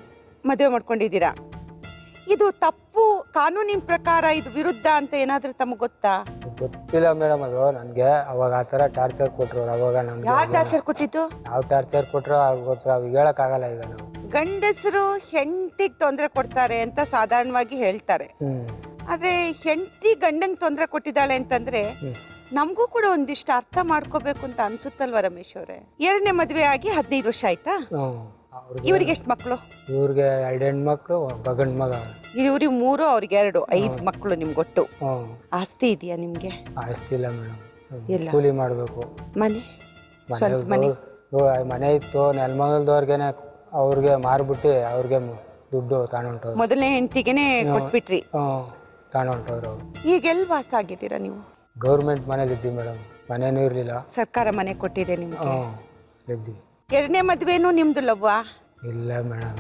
ಮದುವೆ ಮಾಡ್ಕೊಂಡಿದ್ದೀರಾ ಇದು ತಪ್ಪು ಕಾನೂನಿನ ಪ್ರಕಾರ ಇದು ವಿರುದ್ಧ ಅಂತ ಏನಾದ್ರೂ ತಮಗೆ ಗೊತ್ತಾ ಗೊತ್ತಿಲ್ಲ ಮೇಡಮ್ ಅದು ನನಗೆ ಅವಾಗ ಆ ಥರ ಟಾರ್ಚರ್ ಕೊಟ್ರು ಅವಾಗ ನಮ್ಗೆ ಯಾರು ಟಾರ್ಚರ್ ಕೊಟ್ಟಿದ್ದು ನಾವು ಟಾರ್ಚರ್ ಕೊಟ್ರು ಅವ್ರು ಗೊತ್ತರ ಅವಾಗ ಹೇಳಕ್ಕಾಗಲ್ಲ ಈಗ ನಾವು ಗಂಡಸರು ಹೆಂಡತಿಗೆ ತೊಂದರೆ ಕೊಡ್ತಾರೆ ಅಂತ ಸಾಧಾರಣವಾಗಿ ಹೇಳ್ತಾರೆ ಹ್ಮ್ ಆದ್ರೆ ಹೆಂಡತಿ ಗಂಡಂಗ್ ತೊಂದರೆ ಕೊಟ್ಟಿದ್ದಾಳೆ ಅಂತಂದ್ರೆ ಹ್ಮ್. ನಮಗೂ ಕೂಡ ಒಂದಿಷ್ಟು ಅರ್ಥ ಮಾಡ್ಕೋಬೇಕು ಅಂತ ಅನ್ಸುತ್ತಲ್ವಾ ರಮೇಶ್ ಅವರೇ ಎರಡನೇ ಮದುವೆ ಆಗಿ ಹದಿನೈದು ವರ್ಷ ಆಯ್ತಾ ಹ್ಞೂ ಅವ್ರಿಗೆ ಇವ್ರಿಗೆ ಎಷ್ಟು ಮಕ್ಕಳು ಇವ್ರಿಗೆ ಎರಡು ಹೆಣ್ಮಕ್ಳು ಒಬ್ಬ ಗಂಡು ಮಗ ಇವ್ರಿಗೆ ಮೂರು ಅವ್ರಿಗೆ ಎರಡು ಐದು ಮಕ್ಕಳು ನಿಮ್ಗೊಟ್ಟು ಹ್ಞೂ ಆಸ್ತಿ ಇದೆಯಾ ನಿಮ್ಗೆ ಆಸ್ತಿ ಇಲ್ಲ ಮೇಡಮ್ ಇಲ್ಲ. ಕೂಲಿ ಮಾಡಬೇಕು ಮನೆ ಮನೆ ಸ್ವಂತ ಮನೆ ಮನೆ ಇತ್ತು ನೆಲಮಂಗಲದವ್ರಿಗೆನೆ ಅವ್ರಿಗೆ ಮಾರ್ಬಿಟ್ಟು ಅವ್ರಿಗೆ ಮ- ದುಡ್ಡು ತಗೊಂಡೋರು ಮೊದಲನೇ ಹೆಂಡತಿಗೆನೆ ಕೊಟ್ಬಿಟ್ರಿ ಹ್ಞೂ ತಗೊಂಡೋರು ಅವ್ರು ಈಗ ಎಲ್ಲಿ ವಾಸ ಆಗಿದ್ದೀರಾ ನೀವು ಗೌರ್ಮೆಂಟ್ ಮನೇಲಿ ಇದ್ದೀವಿ ಮೇಡಮ್ ಮನೇನೂ ಇರಲಿಲ್ಲ ಸರ್ಕಾರ ಮನೆ ಕೊಟ್ಟಿದೆ ನಿಮ್ಗೆ ಹ್ಞೂ ಇದ್ದೀವಿ ಎರಡನೇ ಮದ್ವೆನೂ ನಿಮ್ದು ಲವ್ವಾ ಇಲ್ಲ ಮೇಡಮ್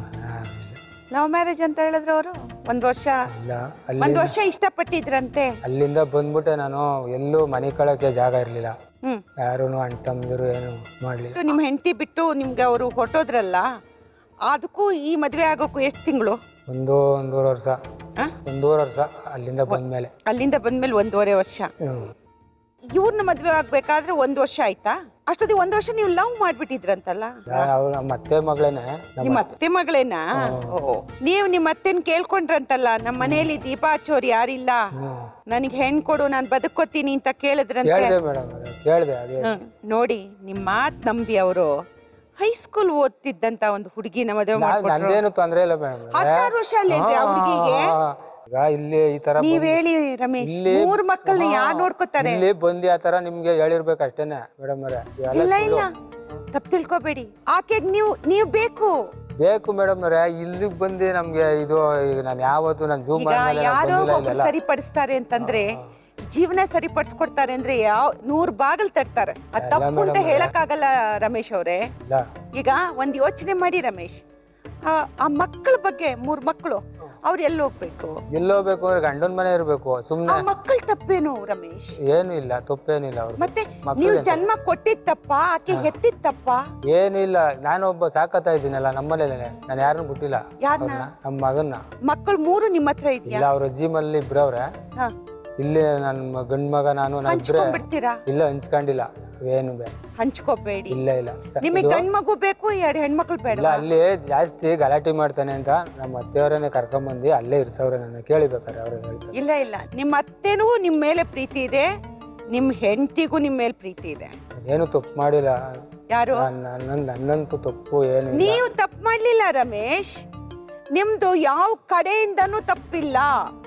ಲವ್ ಮ್ಯಾರೇಜ್ ಅಂತ ಹೇಳಿದ್ರೆ ಅವರು ಒಂದ್ ವರ್ಷ ಇಲ್ಲ ಒಂದ್ ಅಲ್ಲಿ ವರ್ಷ ಇಷ್ಟಪಟ್ಟಿದ್ರಂತೆ ಅಲ್ಲಿಂದ ಬಂದ್ಬಿಟ್ಟೆ ನಾನು ಎಲ್ಲೂ ಮನೆ ಕಳಕ್ಕೆ ಜಾಗ ಇರಲಿಲ್ಲ ಹ್ಮ್ ಯಾರೂ ಅಣ್ಣ ತಮ್ಮದಿರು ಏನು ಮಾಡಲಿಲ್ಲ ನಿಮ್ ಹೆಂಡತಿ ಬಿಟ್ಟು ನಿಮ್ಗೆ ಅವರು ಹೊಟ್ಟೋದ್ರಲ್ಲ ಅದಕ್ಕೂ ಈ ಮದ್ವೆ ಆಗೋಕ್ಕೂ ಎಷ್ಟು ತಿಂಗಳು ಒಂದು ಒಂದೂವರೆ ವರ್ಷ ಆ? ಒಂದೂವರೆ ವರ್ಷ ಅಲ್ಲಿಂದ ಬಂದ್ಮೇಲೆ ಅಲ್ಲಿಂದ ಬಂದ್ಮೇಲೆ ಒಂದೂವರೆ ವರ್ಷ ಹ್ಞೂ ಇವ್ರನ್ನ ಮದ್ವೆ ಆಗ್ಬೇಕಾದ್ರೆ ಒಂದ್ ವರ್ಷ ಆಯ್ತಾ ಅಷ್ಟೊತ್ತಿಗೆ ಒಂದ್ ವರ್ಷ ನೀವು ಲವ್ ಮಾಡ್ಬಿಟ್ಟಿದ್ರಂತಲ್ಲ ಅವ್ರು ನಮ್ಮ ಅತ್ತೆ ಮಗಳೇನೆ ನಮ್ಮ ನಿಮ್ಮ ಅತ್ತೆ ಮಗಳೇನಾ ಓ ನೀವು ನಿಮ್ಮ ಅತ್ತೆನ್ ಕೇಳ್ಕೊಂಡ್ರಂತಲ್ಲ ನಮ್ಮ ಮನೆಯಲ್ಲಿ ದೀಪ ಹಚ್ಚೋರು ಯಾರಿಲ್ಲ ಹ್ಞೂ ನನಗೆ ಹೆಣ್ ಕೊಡು ನಾನು ಬದುಕೋತೀನಿ ಅಂತ ಕೇಳಿದ್ರಂತೆ ಕೇಳಿದೆ ಮೇಡಮ್ ಕೇಳಿದೆ ಅದೇ ಹ್ಮ್. ನೋಡಿ ನಿಮ್ಮ ಮಾತ್ ನಂಬಿ ಅವರು ಹೈಸ್ಕೂಲ್ ಓದ್ತಿದ್ದಂತ ಒಂದು ಹುಡುಗಿನ ಮದುವೆ ನಾ- ಮಾಡ್ಕೊಟ್ರು ನಂದೇನು ತೊಂದರೆ ಇಲ್ಲ ಮೇಡಮ್ ಹದಿನಾರು ವರ್ಷ ಅಲ್ಲೇನ್ರಿ ಆ ಹುಡುಗಿಗೆ ಈಗ ಇಲ್ಲಿ ಈ ತರ ನೀವ್ ಬಂದು- ಹೇಳಿ ರಮೇಶ್ ಇಲ್ಲಿ ಮೂರ್ ಮಕ್ಕಳನ್ನ ಹಾ, ಯಾರು ನೋಡ್ಕೋತಾರೆ ಇಲ್ಲಿ ಬಂದು ಆ ತರ ನಿಮ್ಗೆ ಹೇಳಿರ್ಬೇಕು ಅಷ್ಟೇನೆ ಮೇಡಮ್ ಅವರೇ ಇಲ್ಲ ಇಲ್ಲ ತಪ್ಪು ತಿಳ್ಕೊಬೇಡಿ ಆಕೆಗ್ ನೀವು ನೀವು ಬೇಕು ಬೇಕು ಮೇಡಮ್ ಅವರೇ ಇಲ್ಲಿಗೆ ಬಂದು ನಮ್ಗೆ ಇದು ಈಗ ನಾನು ಯಾವತ್ತು ನಾನು ಜೂಮ್ ಈಗ ಆದ್ಮೇಲೆ ನಾನ್ ಯಾರೋ ಬಂದಿಲ್ಲ ಒಬ್ರು ಇಲ್ಲೆಲ್ಲ ಸರಿಪಡಿಸ್ತಾರೆ ಅಂತಂದ್ರೆ ಜೀವನ ಸರಿಪಡಿಸ್ಕೊಡ್ತಾರೆ ಅಂದ್ರೆ ಯಾವ ನೂರ್ ಬಾಗಿಲ್ ತಟ್ತಾರೆ ಅದ್ ಎಲ್ಲ ತಪ್ಪು ಅಂತ madam ಹೇಳಕ್ಕಾಗಲ್ಲ ರಮೇಶ್ ಅವರೇ ಇಲ್ಲ ಈಗ ಒಂದ್ ಯೋಚನೆ ಮಾಡಿ ರಮೇಶ್ ಆ- ಆ ಮಕ್ಕಳ ಬಗ್ಗೆ ಮೂರ್ ಮಕ್ಕಳು ಅವ್ರು ಎಲ್ಲಿ ಹೋಗ್ಬೇಕು ಎಲ್ಲೋಗ್ಬೇಕು ಅಂದ್ರೆ ಗಂಡನ ಮನೆ ಇರ್ಬೇಕು ಆ ಸುಮ್ನೆ ಮಕ್ಕಳ ತಪ್ಪೇನು ರಮೇಶ್ ಏನು ಇಲ್ಲ ತಪ್ಪೇನಿಲ್ಲ ಅವ್ರು ಮತ್ತೆ ಮಕ್ಕಳು ನೀವು ಎಂತ? ಜನ್ಮ ಕೊಟ್ಟಿದ್ ತಪ್ಪ ಆಕೆ ಹೆತ್ತಿದ್ ತಪ್ಪ ಏನು ಇಲ್ಲ ನಾನು ಒಬ್ಬ ಸಾಕತ್ತಾ ಇದ್ದೀನಲ್ಲ ನಮ್ಮನೇಲೆ ನಾನು ಯಾರನ್ನೂ ಬಿಟ್ಟಿಲ್ಲ ಯಾರ್ನ ಅವ್ರನ್ನ ನಮ್ಮ ಮಗನ್ನ ಮಕ್ಕಳು ಮೂರು ನಿಮ್ಮ ಹತ್ರ ಇದೆಯಾ ಇಲ್ಲ ಅವ್ರ ಅಜ್ಜಿ ಮಲ್ಲಿ ಇಬ್ರವ್ರೆ ಹಾ ಇಲ್ಲಿ ನನ್ನ ಗಂಡ್ ಮಗ ನಾನು ನಾವಿಬ್ರೆ ಹಂಚ್ಕೊಂಡ್ಬಿಡ್ತೀರಾ ಇಲ್ಲ ಹಂಚ್ಕೊಂಡಿಲ್ಲ ಏನು ಬೇ ಹಂಚ್ಕೋಬೇಡಿ ಇಲ್ಲ ಇಲ್ಲ ಸ- ನಿಮಗೆ ಇದು- ಗಂಡ್ ಮಗು ಬೇಕು ಎರಡು ಹೆಣ್ಮಕ್ಳು ಇಲ್ಲ ಬೇಡ ಅಲ್ಲಿ ಜಾಸ್ತಿ ಗಲಾಟೆ ಮಾಡ್ತಾನೆ ಅಂತ ನಮ್ಮ ಅತ್ತೆಯವರನ್ನೇ ಕರ್ಕೊಂಬಂದು ಅಲ್ಲೇ ಇರ್ಸವ್ರೆ ನನ್ನ ಕೇಳಿಬೇಕಾರೆ ಅವ್ರು ಹೇಳ್ತಾರೆ ಇಲ್ಲ ಇಲ್ಲ ನಿಮ್ಮ ಅತ್ತೆನೂ ನಿಮ್ಮ ಮೇಲೆ ಪ್ರೀತಿ ಇದೆ ನಿಮ್ಮ ಹೆಂಡತಿಗೂ ನಿಮ್ಮ ಮೇಲೆ ಪ್ರೀತಿ ಇದೆ ಏನು ತಪ್ಪು ಮಾಡಿಲ್ಲ ಯಾರು ನನ್ನ ನನ್ನಂತೂ ತಪ್ಪು ಏನು ಇಲ್ಲ ನೀವು ತಪ್ಪು ಮಾಡ್ಲಿಲ್ಲ ರಮೇಶ್ ನಿಮ್ದು ಯಾವ ಕಡೆಯಿಂದನೂ ತಪ್ಪಿಲ್ಲ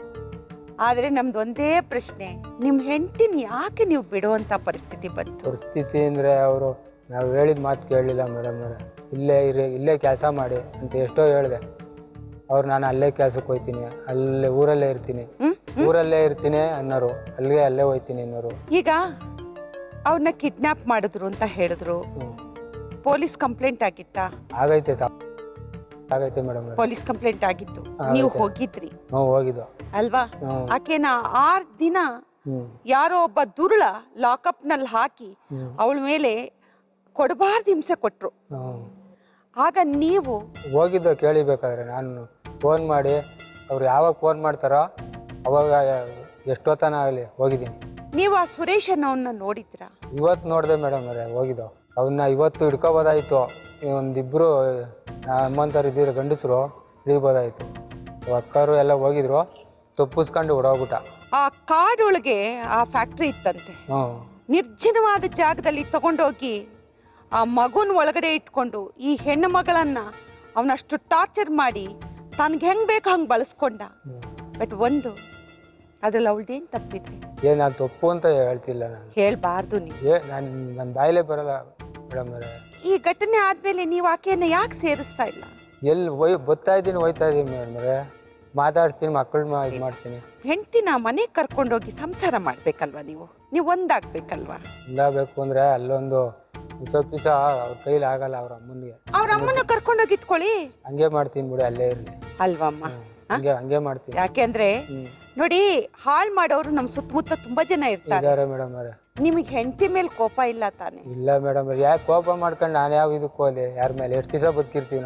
ಆದ್ರೆ ನಮ್ದು ಒಂದೇ ಪ್ರಶ್ನೆ ನಿಮ್ ಹೆಂಡತಿನ ಯಾಕೆ ನೀವು ಬಿಡುವಂತ ಪರಿಸ್ಥಿತಿ ಬಂತು ಪರಿಸ್ಥಿತಿ ಅಂದರೆ ಅವರು ನಾವು ಹೇಳಿದ ಮಾತು ಕೇಳಲಿಲ್ಲ ಮೇಡಮ್ ಅವರೇ ಇಲ್ಲೇ ಇರಿ ಇಲ್ಲೇ ಕೆಲಸ ಮಾಡಿ ಅಂತ ಎಷ್ಟೋ ಹೇಳಿದೆ ಅವ್ರು ನಾನು ಅಲ್ಲೇ ಕೆಲ್ಸಕ್ಕೆ ಹೋಗ್ತೀನಿ ಅಲ್ಲೇ ಊರಲ್ಲೇ ಇರ್ತೀನಿ ಹ್ಮ್ ಊರಲ್ಲೇ ಇರ್ತೀನಿ ಅನ್ನೋರು ಅಲ್ಲಿಗೆ ಅಲ್ಲೇ ಹೋಗ್ತೀನಿ ಅನ್ನೋರು ಈಗ ಅವ್ರನ್ನ ಕಿಡ್ನಾಪ್ ಮಾಡಿದ್ರು ಅಂತ ಹೇಳಿದ್ರು ಹ್ಞೂ ಪೊಲೀಸ್ ಕಂಪ್ಲೇಂಟ್ ಆಗಿತ್ತಾ ಆಗೈತೆ ತ- ಆಗೈತೆ ಮೇಡಮ್ ಪೊಲೀಸ್ ಕಂಪ್ಲೇಂಟ್ ಆಗಿತ್ತು ಆಗೈತೆ. ನೀವು ಹೋಗಿದ್ರಿ ಹ್ಞೂ ಹೋಗಿದ್ದು ಅಲ್ವಾ ಹ್ಞೂ ಆಕೆನ ಆರ್ ದಿನ ಹ್ಞೂ ಯಾರೋ ಒಬ್ಬ ದುರುಳ ಲಾಕಪ್ ನಲ್ಲಿ ಹಾಕಿ ಹ್ಞೂ ಅವಳ ಮೇಲೆ ಕೊಡಬಾರ್ದು ಹಿಂಸೆ ಕೊಟ್ರು ಹ್ಞೂ ಆಗ ನೀವು ಹೋಗಿದ್ದು ಕೇಳಿಬೇಕಾದ್ರೆ ನಾನು ಫೋನ್ ಮಾಡಿ ಅವ್ರು ಯಾವಾಗ ಫೋನ್ ಮಾಡ್ತಾರೋ ಅವಾಗ ಎಷ್ಟೊತ್ತನ ಆಗಲಿ ಹೋಗಿದ್ದೀನಿ ನೀವು ಆ ಸುರೇಶ್ ಅನ್ನೋನ್ನ ನೋಡಿದ್ರ ಇವತ್ತು ನೋಡಿದೆ ಮೇಡಮ್ ಅವರೇ ಹೋಗಿದ್ದು ಅವನ್ನ ಇವತ್ತು ಹಿಡ್ಕೋಬೋದಾಯಿತು ಒಂದಿಬ್ಬರು ನಮ್ಮಂಥವ್ರು ಇದ್ದಿರೋ ಗಂಡಸರು ಹಿಡಿಬೋದಾಯಿತು ಅಕ್ಕರು ಎಲ್ಲ ಹೋಗಿದ್ರು ತಪ್ಪಿಸ್ಕೊಂಡು ಹೊಡೋಗ್ಬಿಟ್ಟ ಆ ಕಾಡೊಳಗೆ ಆ ಫ್ಯಾಕ್ಟ್ರಿ ಇತ್ತಂತೆ ಹ್ಞೂ ನಿರ್ಜನವಾದ ಜಾಗದಲ್ಲಿ ತಗೊಂಡೋಗಿ ಆ ಮಗುನ ಒಳಗಡೆ ಇಟ್ಕೊಂಡು ಈ ಹೆಣ್ಣು ಮಗಳನ್ನ ಅವನಷ್ಟು ಟಾರ್ಚರ್ ಮಾಡಿ ತನ್ಗೆ ಹೆಂಗ್ ಬೇಕು ಹಂಗೆ ಬಳಸ್ಕೊಂಡ ಬಟ್ ಒಂದು ಅದ್ರಲ್ಲಿ ಅವಳ್ದೇನು ತಪ್ಪಿದೆ ಏ ನಾನು ತಪ್ಪು ಅಂತ ಹೇಳ್ತಿಲ್ಲ ನಾನು ಹೇಳ್ಬಾರ್ದು ನೀವು ಏ ನಾನು ನನ್ನ ಬಾಯಿಲೇ ಬರಲ್ಲ ಮೇಡಮ್ ಅವರೇ ಈ ಘಟನೆ ಆದ್ಮೇಲೆ ನೀವು ಆಕೆಯನ್ನ ಯಾಕೆ ಸೇರಿಸ್ತಾ ಇಲ್ಲ ಎಲ್ಲಿ ಒಯ್ ಬತ್ತಾ ಇದ್ದೀನಿ ಹೋಯ್ತಾ ಇದ್ದೀನಿ ಮೇಡಮ್ ಅವರೇ ಮಾತಾಡ್ತೀನಿ ಮಕ್ಕಳನ್ನ ಇದು ಮಾಡ್ತೀನಿ ಹೆಂಡ್ತಿನ ಮನೆಗೆ ಕರ್ಕೊಂಡೋಗಿ ಸಂಸಾರ ಮಾಡ್ಬೇಕಲ್ವಾ ನೀವು ನೀವು ಒಂದಾಗ್ಬೇಕಲ್ವಾ ಇಲ್ಲ ಬೇಕು ಅಂದರೆ ಅಲ್ಲೊಂದು ಒಂದ್ ಸ್ವಲ್ಪ ದಿವಸ ಅವ್ರ ಕೈಲಿ ಆಗಲ್ಲ ಅವ್ರ ಅಮ್ಮನಿಗೆ ಅವ್ರ ಅಮ್ಮನ ಕರ್ಕೊಂಡೋಗಿ ಇಟ್ಕೊಳ್ಳಿ ಹಂಗೆ ಮಾಡ್ತೀನಿ ಬಿಡಿ ಅಲ್ಲೇ ಇರಲಿ ಅಲ್ವಮ್ಮ ಹಂಗೆ ಹಂಗೆ ಮಾಡ್ತೀನಿ ಯಾಕೆಂದ್ರೆ ಹ್ಞೂ ನೋಡಿ ಹಾಳ್ ಮಾಡೋರು ನಮ್ ಸುತ್ತಮುತ್ತ ತುಂಬಾ ಜನ ಇರ್ತಾರೆ ಇದ್ದಾರೆ ಮೇಡಮ್ ಅವರೇ ನಿಮಗೆ ಹೆಂಡತಿ ಮೇಲೆ ಕೋಪ ಇಲ್ಲ ತಾನೆ ಇಲ್ಲ ಮೇಡಮ್ ಯಾಕೆ ಕೋಪ ಮಾಡ್ಕೊಂಡು ನಾನು ಯಾವ ಇದಕ್ಕೆ ಹೋಗಲಿ ಯಾರ ಮೇಲೆ ಎಷ್ಟು ದಿವಸ ಬದುಕಿರ್ತೀವಿ ನಾವು